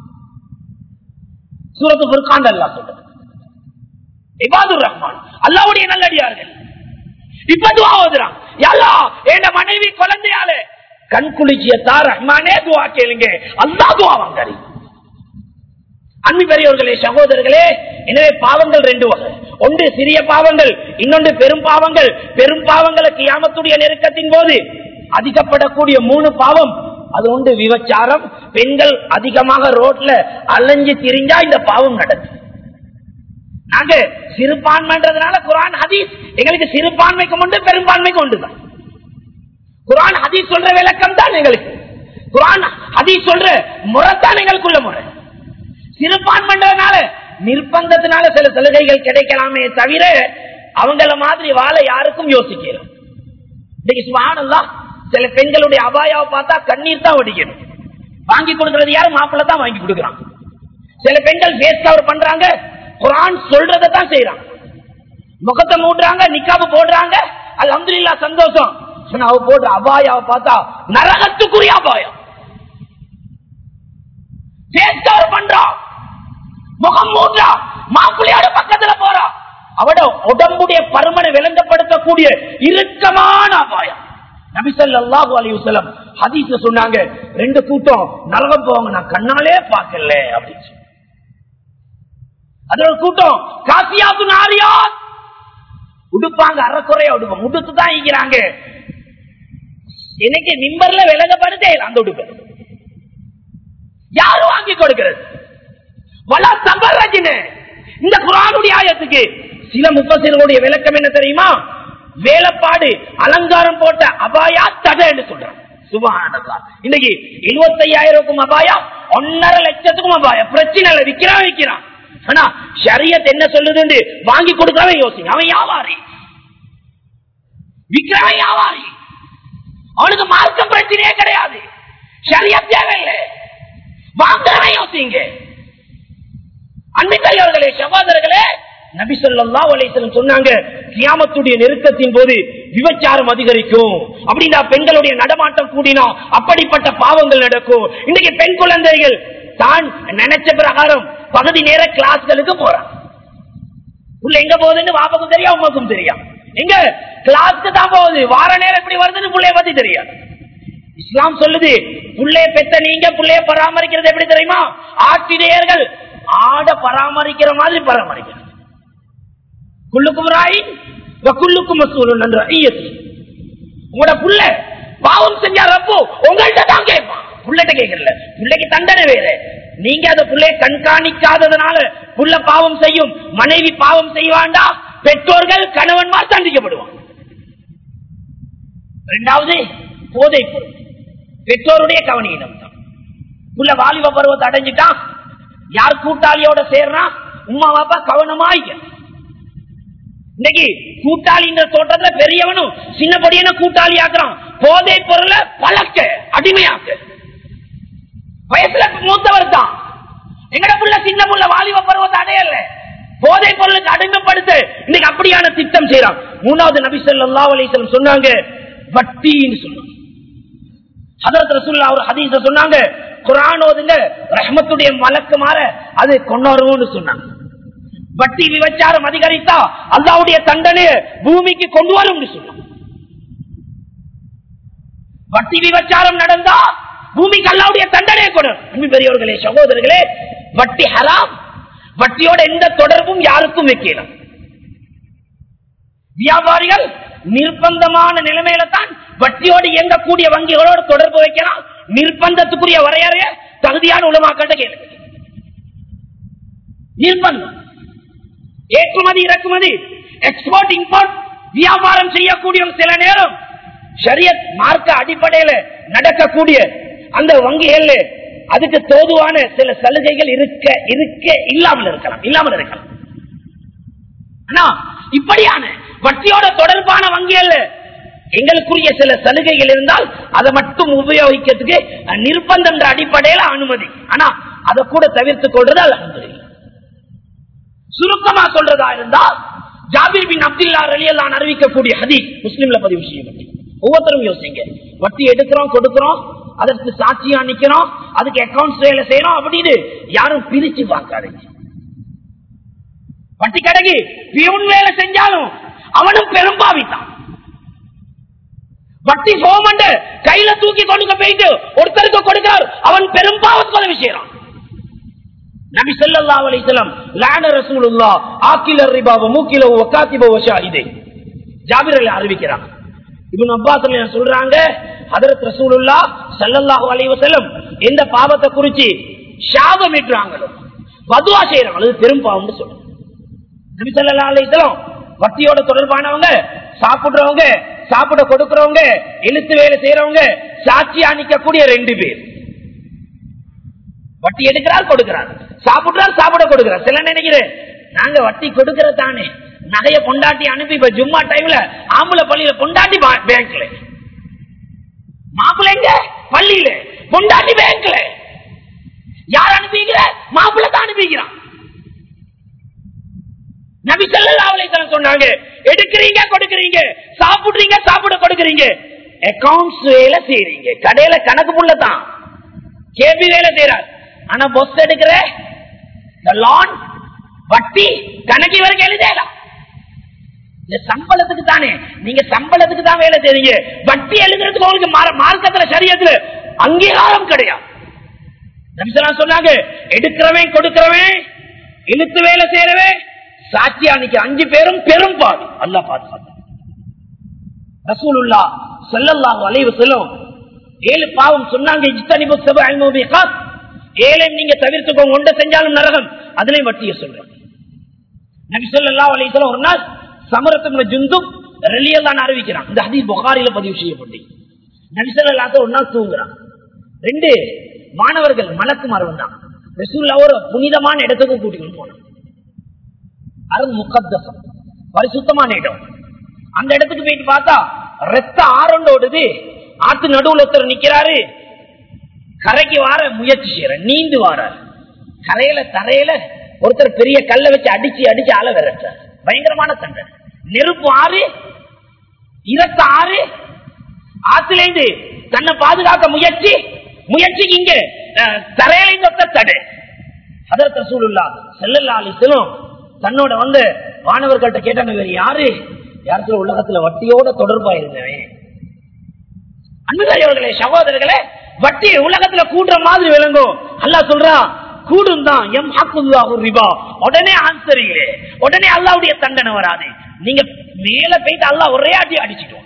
Speaker 2: சூரத்து ஃபுர்கான் அல்லாஹ் சொல்றான் இபாதுர் ரஹ்மான் அல்லாஹ்வுடைய நல்லடியார்கள் இப்ப துவா ஓதுறான் யல்லா என் மனைவி குழந்தையாலே கண் குளிச்சியத்தா ரஹ்மானே துவா கேளுங்க அல்லா துவா வாங்காரி அன்பு பெரியவர்களே சகோதரர்களே எனவே பாவங்கள் ரெண்டு வகை ஒன்று சிறிய பாவங்கள் இன்னொன்று பெரும் பாவங்கள் பெரும் பாவங்களை கியாமத்துடைய நெருக்கத்தின் போது அதிகப்படக்கூடிய மூணு பாவம் அது ஒன்று விபச்சாரம் பெண்கள் அதிகமாக ரோட்ல அலைஞ்சு திரிஞ்சா இந்த பாவம் நடக்கும் நாங்க சிறுபான்மைன்றதுனால குரான் ஹதீஸ் எங்களுக்கு சிறுபான்மைக்கு உண்டு பெரும்பான்மைக்கு உண்டு தான் குரான் ஹதீஸ் சொல்ற விளக்கம் தான் எங்களுக்கு குரான் ஹதீஸ் சொல்ற முறைத்தான் எங்களுக்குள்ள முறை சிறுபான்மைன்றதுனால நிர்பந்தத்தினால சில சலுகைகள் கிடைக்கலாமே தவிர அவங்கள மாதிரி வாழ யாருக்கும் யோசிக்கிறோம் இன்னைக்கு சுபானல்லாம் சில பெண்களுடைய அபாயாவை பார்த்தா கண்ணீர் தான் வடிக்கணும் வாங்கி கொடுக்கறது யாரும் மாப்பிள்ள தான் வாங்கி கொடுக்குறான் சில பெண்கள் ஃபேஸ் கவர் பண்றாங்க குரான் சொல்றதை தான் செய்யறாங்க முகத்தை மூடுறாங்க நிக்காபு போடுறாங்க அல்ஹம்துலில்லாஹ் சந்தோஷம் ஆனா அவ போடுற அபாயாவை பார்த்தா நரகத்துக்குரிய அபாயம் ஃபேஸ் கவர் பண்றான் முகம் மூன்றா மாப்பிள்ளையோட பக்கத்துல போறா அவட உடம்புடைய பருமனை விளங்கப்படுத்தக்கூடிய இறுக்கமான அபாயம் நபிசல்லாஹு அலைஹி வஸல்லம் ஹதீஸ்ல சொன்னாங்க ரெண்டு கூட்டம் நரகம் போவாங்க நான் கண்ணாலே பார்க்கல அப்படின்னு சொல்லி. அது ஒரு கூட்டம் காசியாத்து நாரியா உடுப்பாங்க அறக்குறையா உடுப்பாங்க உடுத்து தான் ஈக்கிறாங்க எனக்கு மிம்பர்ல விளங்கப்படுத்தே இல்லை அந்த உடுப்பு யாரும் வாங்கி கொடுக்கிறது வலா சம்பரஜினு இந்த குரானுடைய ஆயத்துக்கு சில முப்பசிகளுடைய விளக்கம் என்ன தெரியுமா வேலைப்பாடு அலங்காரம் போட்ட அபாயா தடைன்னு சொல்றாங்க சுபஹானல்லாஹ். இன்னைக்கு இருபத்தையாயிரம் அபாயா ஒன்னரை லட்சத்துக்கும் அபாயம் பிரச்சனை இல்லை விக்கிறான் விக்கிறான் ஆனா ஷரியத் என்ன சொல்லுதுன்னு வாங்கி கொடுக்கறவன் யோசிங்க அவன் வியாபாரி விக்ரவன் வியாபாரி அவனுக்கு மார்க்கம் பிரச்சனையே கிடையாது ஷரியத் தேவையில்லை வாங்குறவன் யோசிங்க அன்பிற்குரியவர்களே சகோதரர்களே நபி ஸல்லல்லாஹு அலைஹி வஸல்லம் சொன்னாங்க கியாமத்துடைய நெருக்கத்தின் போது விபச்சாரம் அதிகரிக்கும் அப்படின்னா பெண்களுடைய நடமாட்டம் கூடினா அப்படிப்பட்ட பாவங்கள் நடக்கும் இன்னைக்கு பெண் குழந்தைகள் தான் நினைச்ச பிரகாரம் பகுதி நேர கிளாஸ்களுக்கு போறான் உள்ள எங்க போகுதுன்னு வாப்பக்கும் தெரியும் அம்மாக்கும் தெரியும் எங்க கிளாஸ்க்கு தான் போகுது வார நேரம் எப்படி வருதுன்னு பிள்ளைய பத்தி தெரியாது இஸ்லாம் சொல்லுது புள்ளைய பெத்த நீங்க புள்ளைய பராமரிக்கிறது எப்படி தெரியுமா ஆட்டிடையர்கள் ஆட பராமரிக்கிற மாதிரி பராமரிக்கிறது குள்ளுக்கும் ராய் குள்ளுக்கும் மசூலும் நன்ற ஐயத்து உங்களோட புள்ள பாவம் செஞ்சா ரப்போ உங்கள்கிட்ட தான் கேட்பான் புள்ளட்ட கேட்கல புள்ளைக்கு தண்டனை வேற நீங்க அந்த புள்ளைய கண்காணிக்காததுனால புள்ள பாவம் செய்யும் மனைவி பாவம் செய்வாண்டா பெற்றோர்கள் கணவன்மார் தண்டிக்கப்படுவான் இரண்டாவது போதை பொருள் பெற்றோருடைய கவனியிடம் தான் புள்ள வாலிப பருவத்தை அடைஞ்சிட்டான் யார் கூட்டாளியோட சேர்றான் உமா பாப்பா கவனமாய்க்க இன்னைக்கு கூட்டாளின்ற தோட்டத்துல பெரியவனும் சின்ன பொடியன கூட்டாளி ஆக்குறான் போதை பொருளை பழக்க அடிமையாக்க வயசுல மூத்தவர் தான் எங்கட புள்ள சின்ன புள்ள வாலிப பருவத்தை அடையல போதை பொருளுக்கு அடிமைப்படுத்த இன்னைக்கு அப்படியான திட்டம் செய்யறான் மூணாவது நபி ஸல்லல்லாஹு அலைஹி வஸல்லம் சொன்னாங்க வட்டின்னு சொன்னாங்க ஹதரத் ரசூல்லா ஒரு ஹதீஸ சொன்னாங்க குர்ஆன் ஓதுங்க ரஹ்மத்துடைய மலக்கு மாற அது கொண்டாடுவோம்னு சொன்னாங்க வட்டி விபச்சாரம் அதிகரித்தா அல்லாவுடைய தண்டனை பூமிக்கு கொண்டு வரும்னு சொன்னாங்க வட்டி விபச்சாரம் நடந்தா பூமிக்கு அல்லாவுடைய தண்டனை கொடு அன்பு பெரியவர்களே சகோதரர்களே வட்டி ஹராம் வட்டியோட எந்த தொடர்பும் யாருக்கும் வைக்கலாம் வியாபாரிகள் நிர்பந்தமான நிலைமையில தான் வட்டியோடு இயங்கக்கூடிய வங்கிகளோடு தொடர்பு வைக்கலாம் நிர்பந்தத்துக்குரிய வரையறைய தகுதியான உலமாக்கட்ட கேள்வி நிர்பந்தம் ஏற்றுமதி இறக்குமதி எக்ஸ்போர்ட் இம்போர்ட் வியாபாரம் செய்யக்கூடிய சில நேரம் ஷரியத் மார்க்க அடிப்படையில நடக்கக்கூடிய அந்த வங்கிகள் அதுக்கு தோதுவான சில சலுகைகள் இருக்க இருக்க இல்லாமல் இருக்கலாம் இல்லாமல் இருக்கலாம் ஆனா இப்படியான வட்டியோட தொடர்பான வங்கிகள் எங்களுக்குரிய சில சலுகைகள் இருந்தால் அதை மட்டும் உபயோகிக்கிறதுக்கு நிர்பந்தம் என்ற அடிப்படையில அனுமதி ஆனா அதை கூட தவிர்த்துக் கொள்றது அல்ஹம்துலில்லாஹ் சுருக்கமா சொல்றதா இருந்தா ஜாபிர் பின் அப்துல்லா ரலியல்லான் அறிவிக்கக்கூடிய ஹதீஸ் முஸ்லிம்ல பதிவு செய்யப்பட்டு ஒவ்வொருத்தரும் யோசிங்க வட்டி எடுக்கிறோம் கொடுக்கிறோம் அதற்கு சாட்சியா நிக்கிறோம் அதுக்கு அக்கௌண்ட்ஸ் வேலை செய்யறோம் அப்படின்னு யாரும் பிரிச்சு பார்க்காதீங்க வட்டி கடைக்கு பியூன் வேலை செஞ்சாலும் அவனும் பெரும்பாவித்தான் வட்டி சோமண்ட கையில தூக்கி கொண்டு போயிட்டு ஒருத்தருக்கு கொடுக்கிறார் அவன் பெரும்பாவத்துக்கு உதவி செய்யறான் நபி ஸல்லல்லாஹு அலைஹி வஸல்லம் லான ரசூலுல்லாஹ் ஆக்கில ரிபாவ மூக்கில வகாத்திப வஷாஹிதே ஜாபிர் அலி அறிவிக்கிறாங்க இப்னு அப்பாஸ் அலி சொல்றாங்க ஹதரத் ரசூலுல்லாஹ் ஸல்லல்லாஹு அலைஹி வஸல்லம் எந்த பாவத்தை குறிச்சு சாபமிடுறாங்களோ பதுவா செய்யறாங்க அது பெரும் பாவம்னு சொல்றாங்க நபி ஸல்லல்லாஹு அலைஹி வஸல்லம் வட்டியோட தொடர்பானவங்க சாப்பிடுறவங்க சாப்பிட கொடுக்கிறவங்க இழுத்து வேலை செய்யறவங்க சாட்சியா நிக்கக்கூடிய ரெண்டு பேர் வட்டி எடுக்கிறார் கொடுக்கிறார் சாப்பிடுறார் சாப்பிட கொடுக்கிறார் சில நினைக்கிறேன் நாங்க வட்டி கொடுக்கிற தானே நகைய பொண்டாட்டி அனுப்பி இப்ப ஜும்மா டைம்ல ஆம்பளை பள்ளியில பொண்டாட்டி பா- பேங்க்ல மாப்பிள்ளைங்க பள்ளியில பொண்டாட்டி பேங்க்ல யார் அனுப்பிக்கிற மாப்பிள்ளை தான் அனுப்பிக்கிறான் நபி ஸல்லல்லாஹு அலைஹி வஸல்லம் சொன்னாங்க எடுக்கிறீங்க கொடுக்கறீங்க சாப்பிடுறீங்க சாப்பிட கொடுக்கறீங்க அக்கவுண்ட்ஸ் வேலை செய்றீங்க கடையில கணக்கு புள்ள தான் கேபி வேலை செய்யறார் ஆனா பொஸ் எடுக்கிற லோன் வட்டி கணக்கு வரைக்கும் எழுதலாம் இந்த சம்பளத்துக்கு தானே நீங்க சம்பளத்துக்கு தான் வேலை செய்றீங்க வட்டி எழுதுறதுக்கு உங்களுக்கு மார- மார்க்கத்துல சரியத்துல அங்கீகாரம் கிடையாது நபிசலாம் சொன்னாங்க எடுக்கிறவன் கொடுக்கிறவன் இழுத்து வேலை செய்யறவன் சாட்சியா நிக்க அஞ்சு பேரும் பெரும் பாவி அல்லா பாதுகாத்து ரசூலுல்லா ஸல்லல்லாஹு அலைஹி வஸல்லம் ஏழு பாவம் சொன்னாங்க இஜ்தனிபு சபஅல் மூபிகாத் ஏழை நீங்க தவிர்த்துக்கோங்க ஒன்றை செஞ்சாலும் நரகம் அதுலயும் வட்டிய சொல்றாங்க நபி ஸல்லல்லாஹு அலைஹி வஸல்லம் ஒரு நாள் சமரத்து ஜுந்துப் ரலியல்லாஹு அறிவிக்கிறான் இந்த ஹதீஸ் புகாரில பதிவு செய்யப்பட்டு நபி ஸல்லல்லாஹு அலைஹி ஒரு நாள் தூங்குறான் ரெண்டு மாணவர்கள் மலக்குமார் வந்தாங்க ரசூல்லா ஒரு புனிதமான இடத்துக்கு கூட்டிட்டு போனாங்க அது முக்கத்தசம் பரிசுத்தமான இடம் அந்த இடத்துக்கு போயிட்டு பார்த்தா ரத்த ஆரண்டு ஓடுது ஆத்து நடுவுல ஒருத்தர் நிக்கிறாரு கரைக்கு வார முயற்சி செய்யற நீந்து வாராரு கரையில தரையில ஒருத்தர் பெரிய கல்லை வச்சு அடிச்சு அடிச்சு ஆள விரட்டார் பயங்கரமான சண்டை நெருப்பு ஆறு இரத்த ஆறு ஆத்திலேந்து தன்னை பாதுகாக்க முயற்சி முயற்சிக்கு இங்க அஹ், தரையில இருந்து ஒருத்தர் தடை அதற்கு ரசூலுல்லா செல்லல்லா அலிசலும் தன்னோட வந்து மாணவர்கள்ட்ட கேட்டாங்க இவர் யாரு யாருக்குள்ள உலகத்துல வட்டியோட தொடர்பா இருந்தவன் அன்புடையவர்களே சகோதரர்களே வட்டி உலகத்துல கூடுற மாதிரி விளங்கும் அல்லாஹ் சொல்றான் கூடும் தான் எம் ஹக்குல்லாஹு ரிபா உடனே ஆன்சரிங்களே உடனே அல்லாவுடைய தண்டனை வராது நீங்க மேல போயிட்டு அல்லாஹ் ஒரே அடி அடிச்சிட்டோம்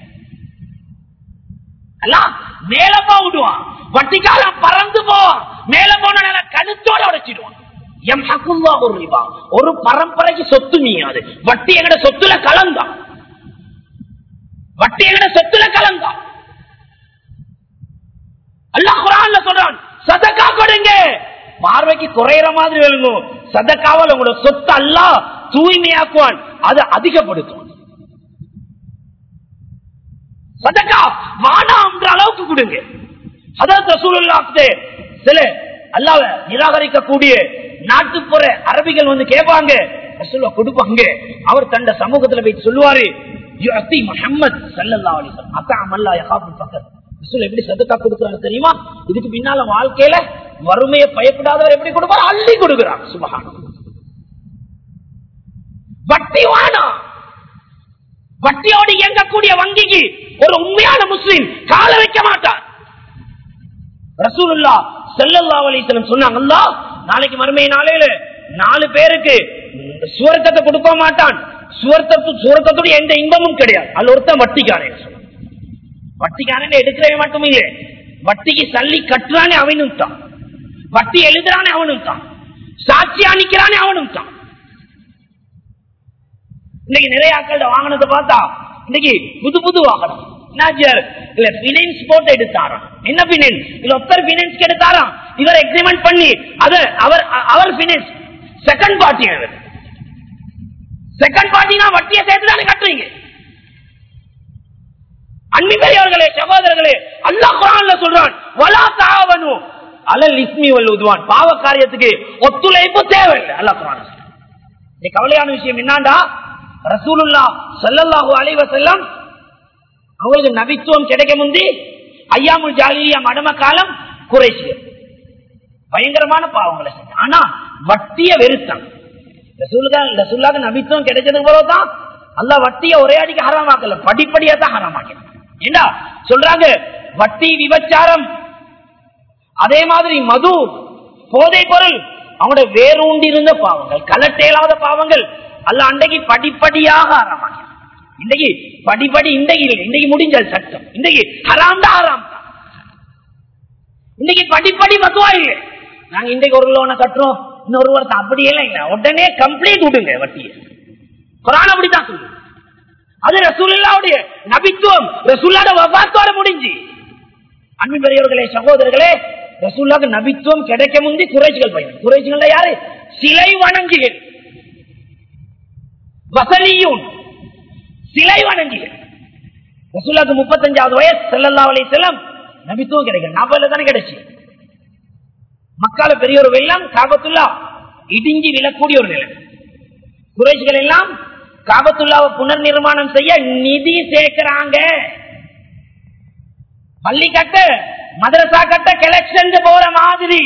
Speaker 2: எல்லாம் மேல போ விடுவான் வட்டிக்காரன் பறந்து போவான் மேல போன கழுத்தோட உடைச்சிடுவான் எம் ஹக்குல்லா ஒரு ரிபா ஒரு பரம்பரைக்கு சொத்து நீ அது வட்டி எங்கட சொத்துல கலந்தா வட்டி எங்கட சொத்துல கலந்தா அல்லாஹ் குரான்ல சொல்றான் சதக்கா கொடுங்க பார்வைக்கு குறையிற மாதிரி விளங்கும் சதக்காவால் உங்களோட சொத்து அல்லாஹ் தூய்மையாக்குவான் அதை அதிகப்படுத்தும் சதக்கா வானாம்ன்ற அளவுக்கு கொடுங்க அதாவது ரசூலுல்லாஹ்க்கு சில அல்லாஹ்வ நிராகரிக்கக்கூடிய நாட்டுப்புற அரபிகள் வந்து கேட்பாங்க ரசூலுல்லாஹ் கொடுப்பாங்க அவர் தண்ட சமூகத்துல போய் சொல்லுவாரு யுஅத்தி முஹம்மத் ஸல்லல்லாஹு அலைஹி வஸல்லம் அத்தஅம் அல்லா யகாஃபு ஃபக்கர் ரசூல் எப்படி சதக்கா கொடுக்கறாரு தெரியுமா இதுக்கு பின்னால வாழ்க்கையில வறுமையை பயப்படாதவர் எப்படி கொடுப்பாரு அள்ளி கொடுக்கிறார் சுபஹானல்லாஹ் வட்டி வேணாம் வட்டியோடு இயங்கக்கூடிய வங்கிக்கு ஒரு உண்மையான முஸ்லிம் கால வைக்க மாட்டார் ரசூலுல்லா செல்லல்லா அலிசலம் சொன்னாங்க அல்லாஹ் நாளைக்கு மறுமை நாளையில நாலு பேருக்கு சுவர்க்கத்தை கொடுக்க மாட்டான் சுவர்க்கத்து சுவர்க்கத்துடைய எந்த இன்பமும் கிடையாது அதுல ஒருத்தன் வட்டிக்காரன் சொன்னான். வட்டிக்காரன் எடுக்கிறவே மட்டும் இல்லை வட்டிக்கு சல்லி கட்டுறானே அவனும் தான் வட்டி எழுதுறானே அவனும் தான் சாட்சி அணிக்கிறானே அவனும் தான் இன்னைக்கு நிறைய ஆட்கள் வாகனத்தை பார்த்தா இன்னைக்கு புது புது வாகனம் என்னாச்சியார் இல்ல பினான்ஸ் போட்டு எடுத்தாராம் என்ன பினான்ஸ் இல்ல ஒருத்தர் பினான்ஸ் எடுத்தாராம் இவர் எக்ரிமெண்ட் பண்ணி அது அவர் அவர் பினான்ஸ் செகண்ட் பார்ட்டி அவர் செகண்ட் பார்ட்டினா வட்டியை சேர்த்து தானே கட்டுறீங்க அன்பிபெரியவர்களே சகோதரர்களே அல்லாஹ் குரான்ல சொல்றான் வலா தாவனு அலல் இஸ்மி வல் உதுவான் பாவ காரியத்துக்கு ஒத்துழைப்பு தேவையில்லை அல்லாஹ் குரான் சொல்றான். இந்த கவலையான விஷயம் என்னண்டா ரசூலுல்லா ஸல்லல்லாஹு அலைஹி வஸல்லம் அவங்களுக்கு நபித்துவம் கிடைக்க முந்தி ஐயாமுல் ஜாலியா மடம காலம் குறைசியர் பயங்கரமான பாவங்களை செஞ்சாங்க ஆனா வட்டிய வெறுத்தாங்க ரசூலுக்கா ரசூல்லாக்கு நபித்துவம் கிடைச்சதுக்கு போலதான் அல்லாஹ் வட்டிய ஒரே அடிக்கு ஹராமாக்கல படிப்படியா தான் ஹராமாக்கல ஏண்டா சொல்றாங்க வட்டி விபச்சாரம் அதே மாதிரி மது போதை பொருள் அவங்களோட வேரூண்டி இருந்த பாவங்கள் கலட்டேலாத பாவங்கள் அல்ல அன்றைக்கு படிப்படியாக ஆரம்பிக்கும் இன்றைக்கு படிப்படி இன்றைக்கு இல்லை இன்றைக்கு முடிஞ்சல் சட்டம் இன்றைக்கு ஹராம் தான் ஹராம் தான் இன்னைக்கு படிப்படி மத்துவா இல்லை நாங்க இன்றைக்கு ஒரு லோனை கட்டுறோம் இன்னொரு வருஷம் அப்படியெல்லாம் இல்லை உடனே கம்ப்ளீட் விடுங்க வட்டியை குரான் அப்படித்தான் சொல்லுங்க அது ரசூலுல்லாவுடைய நபித்துவம் ரசூல்லாட வபாத்தோட முடிஞ்சு அன்பு பெரியவர்களே சகோதரர்களே ரசூல்லாக்கு நபித்துவம் கிடைக்க முந்தி குறைச்சிகள் பயணம் குறைச்சிகள் யாரு சிலை வணங்குகள் வசலியும் சிலை வணங்குகள் ரசூல்லாக்கு முப்பத்தஞ்சாவது வயசு செல்லல்லா அலை செல்லம் நபித்துவம் கிடைக்கும் நாற்பதுல தானே கிடைச்சு மக்கால பெரிய ஒரு வெள்ளம் காபத்துல்லா இடிஞ்சி விழக்கூடிய ஒரு நிலை குறைச்சிகள் எல்லாம் காபத்துல்லாவை புனர் நிர்மாணம் செய்ய நிதி சேர்க்கிறாங்க பள்ளி கட்ட மதரசா கட்ட கலெக்ஷன் போற மாதிரி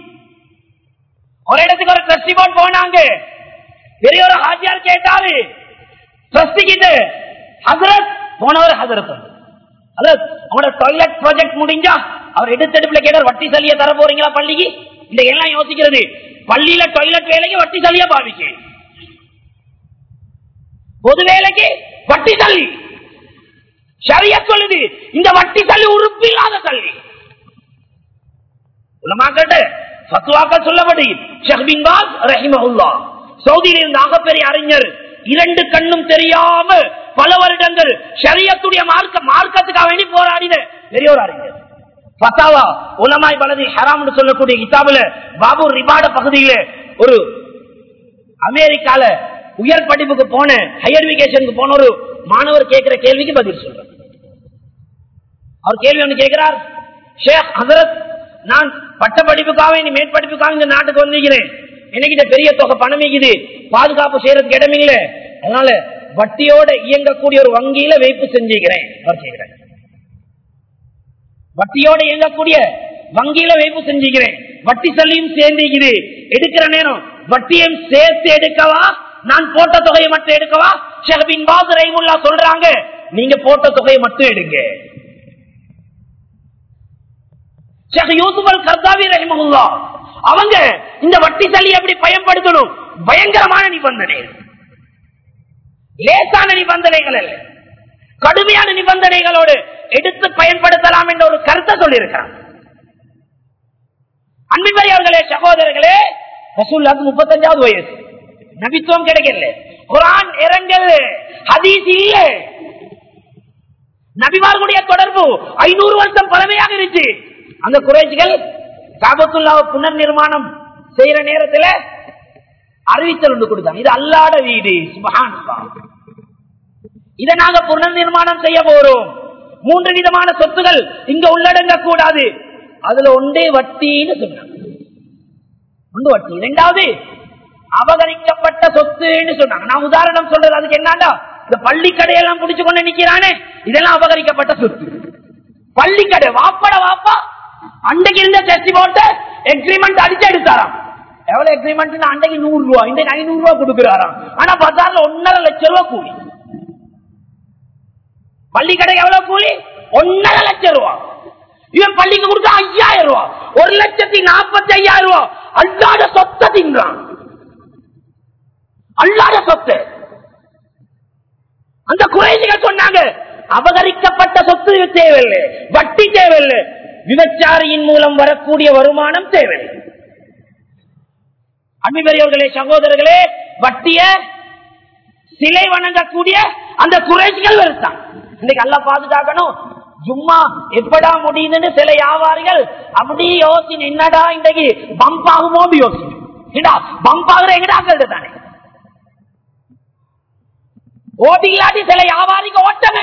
Speaker 2: ஒரு இடத்துக்கு ஒரு ட்ரஸ்டி போர்ட் போனாங்க பெரிய ஒரு ஹாஜியார் கேட்டாரு ட்ரஸ்டி கிட்ட ஹசரத் போனவர் ஹசரத் ஹசரத் உங்களோட டாய்லெட் ப்ராஜெக்ட் முடிஞ்சா அவர் எடுத்தெடுப்புல கேட்டார் வட்டி சலிய தர போறீங்களா பள்ளிக்கு இந்த எல்லாம் யோசிக்கிறது பள்ளியில டாய்லெட் வேலைக்கு வட்டி சலியா பாவிக்க பொது வேலைக்கு வட்டி தள்ளி சரியா சொல்லுது இந்த வட்டி தள்ளி உறுப்பு இல்லாத தள்ளி உலமாக்கிட்ட ஃபத்வாக்கள் சொல்லப்படி ஷஹ்பின் பாஸ் ரஹிமஹுல்லா சவுதியில் இருந்த ஆகப்பெரிய அறிஞர் இரண்டு கண்ணும் தெரியாம பல வருடங்கள் ஷரியத்துடைய மார்க்க மார்க்கத்துக்காக வேண்டி போராடின பெரியோர் அறிஞர் பத்தாவா உலமாய் பலதி ஹராம்னு சொல்லக்கூடிய கிதாபுல பாபு ரிபாட பகுதியில ஒரு அமெரிக்கால உயர் படிப்புக்கு போன ஹையர் எஜுகேஷனுக்கு போன ஒரு மாணவர் கேட்கிற கேள்விக்கு பதில் சொல்றேன் அவர் கேள்வி ஒன்று கேட்கிறார் ஷேக் ஹசரத் நான் பட்ட படிப்புக்காக இனி மேற்படிப்புக்காக இந்த நாட்டுக்கு வந்திருக்கிறேன் எனக்கு இந்த பெரிய தொகை பணம் இருக்குது பாதுகாப்பு செய்யறதுக்கு இடம் இல்லை அதனால வட்டியோட இயங்கக்கூடிய ஒரு வங்கியில வைப்பு செஞ்சுக்கிறேன் அவர் கேட்கிறேன் வட்டியோட இயங்கக்கூடிய வங்கியில வைப்பு செஞ்சுக்கிறேன் வட்டி சல்லியும் சேர்ந்துக்குது எடுக்கிற நேரம் வட்டியும் சேர்த்து எடுக்கவா நான் போட்ட தொகையை மட்டும் எடுக்கவா ஷெஹபின் பாஸ் ரஹிமுல்லா சொல்றாங்க நீங்க போட்ட தொகையை மட்டும் எடுங்க ஷேக் யூசுப் அல் கர்தாவி ரஹிமஹுல்லா அவங்க இந்த வட்டி சல்லி எப்படி பயன்படுத்தணும் பயங்கரமான நிபந்தனை லேசான நிபந்தனைகள் அல்ல கடுமையான நிபந்தனைகளோடு எடுத்து பயன்படுத்தலாம் என்ற ஒரு கருத்தை சொல்லியிருக்கிறார் அன்பின்பறியவர்களே சகோதரர்களே ரசூல்லாக்கு முப்பத்தஞ்சாவது வயசு நபித்துவம் கிடைக்கல குரான் இறங்கல் ஹதீஸ் இல்ல நபிமார்களுடைய தொடர்பு ஐநூறு வருஷம் பழமையாக இருந்துச்சு அந்த குறைச்சிகள் காபத்துல்லாவை புனர் நிர்மாணம் செய்யற நேரத்துல அறிவித்தல் ஒன்று கொடுத்தாங்க இது அல்லாட வீடு சுபஹான் இதை நாங்க புனர் நிர்மாணம் செய்ய போறோம் மூன்று விதமான சொத்துகள் இங்க உள்ளடங்க கூடாது அதுல ஒன்றே வட்டின்னு சொன்னாங்க ஒன்று வட்டி இரண்டாவது அபகரிக்கப்பட்ட சொத்துன்னு சொன்னாங்க நான் உதாரணம் சொல்றது அதுக்கு என்னடா இந்த பள்ளி கடையெல்லாம் புடிச்சு கொண்டு நிக்கிறானே இதெல்லாம் அபகரிக்கப்பட்ட சொத்து பள்ளி கடை வாப்பட வாப்பா அன்றைக்கு இருந்த டெஸ்டி போட்டு எக்ரிமெண்ட் அடிச்சு எடுத்தாராம் எவ்வளவு எக்ரிமெண்ட் அன்றைக்கு நூறு ரூபா இன்றைக்கு ஐநூறு ரூபா கொடுக்கிறாராம் ஆனா பஜார்ல ஒன்னரை லட்சம் ரூபாய் கூலி பள்ளி கடை எவ்வளவு கூலி ஒன்னரை லட்சம் ரூபா இவன் பள்ளிக்கு கொடுத்தா ஐயாயிரம் ரூபா ஒரு லட்சத்தி நாற்பத்தி ஐயாயிரம் ரூபா அல்லாத சொத்தை தின்றான் அல்லாத சொத்து அந்த குறைசிகள் சொன்னாங்க அபகரிக்கப்பட்ட சொத்து தேவையில்லை வட்டி தேவையில்லை விபச்சாரியின் மூலம் வரக்கூடிய வருமானம் தேவையில்லை அன்பிபெரியவர்களே சகோதரர்களே வட்டிய சிலை வணங்கக்கூடிய அந்த குறைசிகள் வருத்தான் இன்னைக்கு அல்ல பாதுகாக்கணும் சும்மா எப்படா முடியுதுன்னு சில வியாபாரிகள் அப்படி யோசிச்சு என்னடா இன்றைக்கு பம்ப் ஆகுமோ யோசிச்சு பம்ப் ஆகுற எங்கடாக்கள் தானே ஓட்டி இல்லாட்டி சில வியாபாரிக்கு ஓட்டமே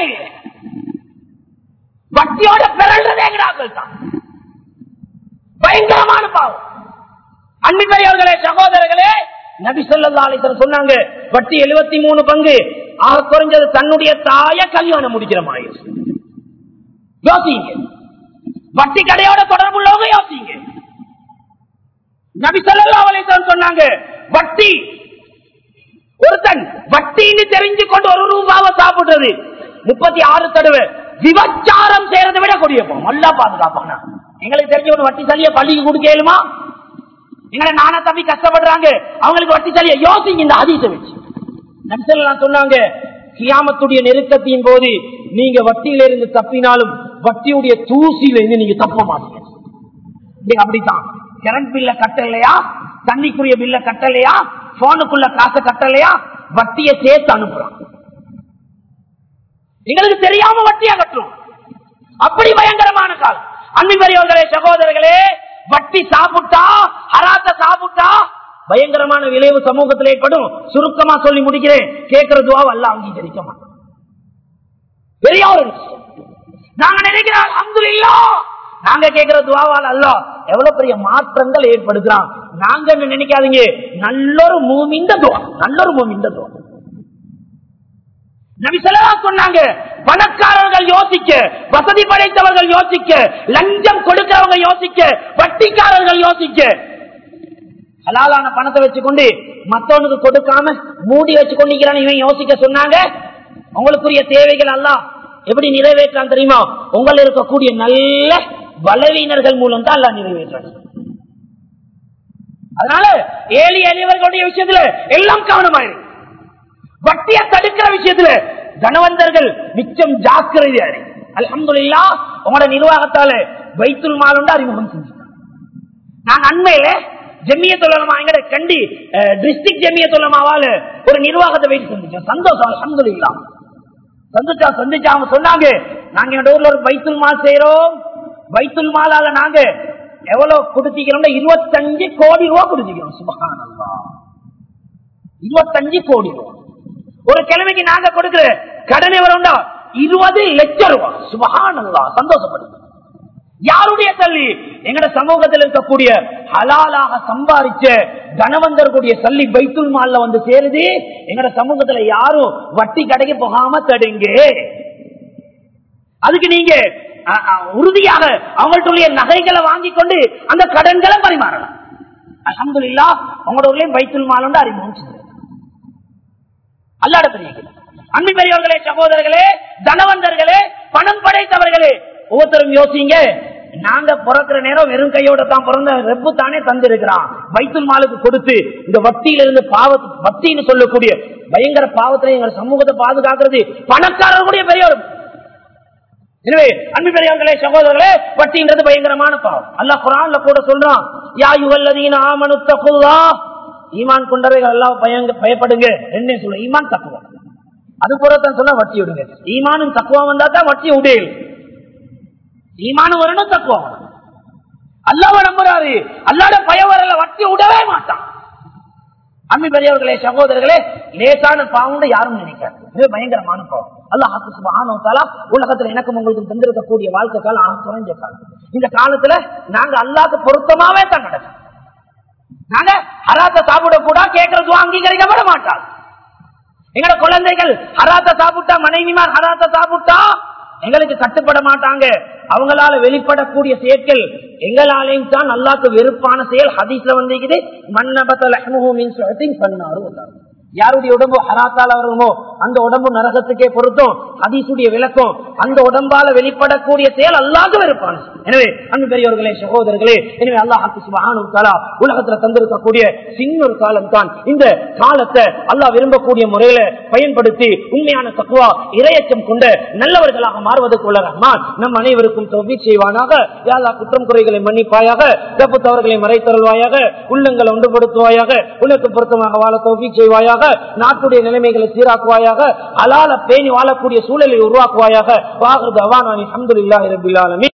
Speaker 2: வட்டியோட பிறல்றதே எங்கடாக்கள் தான் பயங்கரமான பாவம் அன்பிப்பையவர்களே சகோதரர்களே நபி சொல்லா சொன்னாங்க வட்டி எழுபத்தி மூணு பங்கு ஆக குறைஞ்சது தன்னுடைய தாய கல்யாணம் முடிக்கிற மாதிரி யோசிங்க வட்டி கடையோட தொடர்புள்ளவங்க யோசிங்க நபி சொல்லா சொன்னாங்க வட்டி ஒருத்தன் வட்டின்னு தெரிஞ்சு கொண்டு ஒரு ரூபாவை சாப்பிடுறது முப்பத்தி ஆறு தடவை விபச்சாரம் செய்யறதை விட கொடியப்போம் நல்லா பாதுகாப்பாங்க எங்களுக்கு தெரிஞ்ச ஒரு வட்டி சலிய பள்ளிக்கு கொடுக்கலுமா எங்களை நானா தம்பி கஷ்டப்படுறாங்க அவங்களுக்கு வட்டி சலிய யோசிங்க இந்த அதிசை வச்சு நபிசல்லாம் சொன்னாங்க கியாமத்துடைய நெருக்கத்தின் போது நீங்க வட்டியில இருந்து தப்பினாலும் வட்டியுடைய தூசியில இருந்து நீங்க தப்ப மாட்டீங்க நீங்க அப்படித்தான் கரண்ட் பில்ல கட்டலையா தண்ணிக்குரிய பில்ல கட்டலையா போனுக்குள்ள காசை கட்டலையா வட்டியை சேர்த்து அனுப்புறான் எங்களுக்கு தெரியாம வட்டியா கட்டுறோம் அப்படி பயங்கரமான காலம் அன்புபெரியவர்களே சகோதரர்களே வட்டி சாப்பிட்டா ஹராத்த சாப்பிட்டா பயங்கரமான விளைவு சமூகத்தில் ஏற்படும் சுருக்கமா சொல்லி முடிக்கிறேன் கேட்கிற துவாவை அல்ல அங்கீகரிக்க மாட்டோம் பெரிய ஒரு விஷயம் நாங்க நினைக்கிறோம் அல்ஹம்துலில்லா நாங்க கேட்கிற துவாவால் அல்ல எவ்வளவு பெரிய மாற்றங்கள் ஏற்படுத்துறான் நாங்க என்ன நினைக்காதீங்க நல்லொரு மூமிந்த துவா நல்லொரு மூமிந்த துவா நபி சொல்லா சொன்னாங்க பணக்காரர்கள் யோசிக்க வசதி படைத்தவர்கள் யோசிக்க லஞ்சம் கொடுக்கிறவங்க யோசிக்க வட்டிக்காரர்கள் யோசிக்க ஹலாலான பணத்தை வச்சுக்கொண்டு மத்தவனுக்கு கொடுக்காம மூடி வச்சு கொண்டிருக்கிறான் இவன் யோசிக்க சொன்னாங்க உங்களுக்குரிய தேவைகள் எல்லாம் எப்படி நிறைவேற்றான் தெரியுமா உங்கள் இருக்கக்கூடிய நல்ல பலவீனர்கள் மூலம் தான் எல்லாம் நிறைவேற்றான் அதனால ஏழி எளியவர்களுடைய விஷயத்துல எல்லாம் கவனமாயிரு வட்டியை தடுக்கிற விஷயத்துல தனவந்தர்கள் மிச்சம் ஜாக்கிரதையா அலமதுல்லா உங்களோட நிர்வாகத்தால வைத்துல் மாலுண்டு அறிமுகம் செஞ்சுட்டாங்க நான் அண்மையில ஜெமிய தொழிலமா எங்கட கண்டி டிஸ்ட்ரிக்ட் ஜெமிய தொழிலமாவால ஒரு நிர்வாகத்தை வைத்து சந்திச்சேன் சந்தோஷம் அலமதுல்லா சந்திச்சா சந்திச்சா அவங்க சொன்னாங்க நாங்க எங்க ஊர்ல ஒரு பைத்துல் மால் செய்யறோம் பைத்துல் மாலால நாங்க எவ்வளவு கொடுத்திக்கிறோம் இருபத்தஞ்சு கோடி ரூபாய் கொடுத்திக்கிறோம் சுபகானல்லா இருபத்தஞ்சு கோடி ரூபாய் ஒரு கிழமைக்கு நாங்க கொடுக்கிற கடனை வரும்டா இருபது லட்சம் ரூபாய் சுபகானல்லா சந்தோஷப்படுது யாருடைய தள்ளி எங்கட சமூகத்தில் இருக்கக்கூடிய ஹலாலாக சம்பாதிச்ச தனவந்தர்களுடைய சல்லி பைத்துல் மால்ல வந்து சேருது எங்கட சமூகத்துல யாரும் வட்டி கடைக்கு போகாம தடுங்க அதுக்கு நீங்க அ, அ, உறுதியாக அவங்கள்ட்ட நகைகளை வாங்கி கொண்டு அந்த கடன்களை பரிமாறலாம் அலமதுல்லா உங்களோட ஊர்லயும் பைத்துல் மால் அறிமுகம் செஞ்சு அல்லாட பெரிய அன்பு பெரியவர்களே சகோதரர்களே தனவந்தர்களே பணம் படைத்தவர்களே ஒவ்வொருத்தரும் யோசிங்க நாங்க பிறக்கிற நேரம் வெறும் கையோட தான் பிறந்த ரெப்பு தானே தந்திருக்கிறான் வைத்துல் மாலுக்கு கொடுத்து இந்த வட்டியில இருந்து பாவத்து வட்டின்னு சொல்லக்கூடிய பயங்கர பாவத்துல எங்க சமூகத்தை பாதுகாக்கிறது பணக்காரர்களுடைய பெரிய ஒரு எனவே அன்பு பெரியவர்களே சகோதரர்களே வட்டின்றது பயங்கரமான பாவம் அல்லாஹ் குரான்ல கூட சொல்றான் யா யுவல்லதீன ஆமனு தக்குல்லா ஈமான் கொண்டவர்கள் எல்லாம் பயங்க பயப்படுங்க என்ன சொல்ல ஈமான் தக்குவா அது போலத்தான் சொன்னா வட்டி விடுங்க ஈமானும் தக்குவா வந்தா தான் வட்டி உடையல் ஈமானும் வரணும் தக்குவா வரணும் அல்லாவ நம்புறாரு அல்லாட பய வரல வட்டி விடவே மாட்டான் அம்மி பெரியவர்களே சகோதரர்களே லேசான பாவம் யாரும் நினைக்காது இது பயங்கரமான பாவம் அல்லாஹாக்கு சுபஹானஹு உலகத்துல எனக்கும் உங்களுக்கும் தந்திருக்கக்கூடிய வாழ்க்கை காலம் ஆக குறைஞ்ச காலம் இந்த காலத்துல நாங்க அல்லாஹ்க்கு பொருத்தமாவே தான் நடக்கும் நாங்க ஹராத்த சாப்பிட கூட கேட்கறது அங்கீகரிக்கப்பட மாட்டாங்க எங்கட குழந்தைகள் ஹராத்த சாப்பிட்டா மனைவிமார் ஹராத்த சாப்பிட்டா எங்களுக்கு கட்டுப்பட மாட்டாங்க அவங்களால வெளிப்படக்கூடிய செயற்கள் எங்களாலையும் தான் அல்லாக்கு வெறுப்பான செயல் ஹதீஸ்ல வந்திருக்குது மன்னபத்தல் பண்ணாரு யாருடைய உடம்பு ஹராத்தால வருமோ அந்த உடம்பு நரகத்துக்கே பொருத்தம் ஹதீசுடைய விளக்கம் அந்த உடம்பால வெளிப்படக்கூடிய செயல் அல்லாத வெறுப்பான எனவே அன்பு பெரியவர்களே சகோதரர்களே எனவே அல்லாஹாக்கு சுபஹானஹு தஆலா உலகத்துல தந்திருக்கக்கூடிய சின்ன ஒரு காலம் தான் இந்த காலத்தை அல்லாஹ் விரும்பக்கூடிய முறையில பயன்படுத்தி உண்மையான தக்குவா இரையச்சம் கொண்ட நல்லவர்களாக மாறுவதற்கு உள்ள ரஹ்மான் நம் அனைவருக்கும் தௌபீக் செய்வானாக யாழா குற்றம் குறைகளை மன்னிப்பாயாக தப்பு தவறுகளை மறைத்தருள்வாயாக உள்ளங்களை ஒன்றுபடுத்துவாயாக உனக்கு பொருத்தமாக வாழ தௌபீக் செய்வாயாக நாட்டுடைய நிலைமைகளை சீராக்குவாயாக அலால பேணி வாழக்கூடிய சூழலை உருவாக்குவாயாக வாகுறது அவானானி அஹமதுல்லாஹி ரபில் ஆலமீன்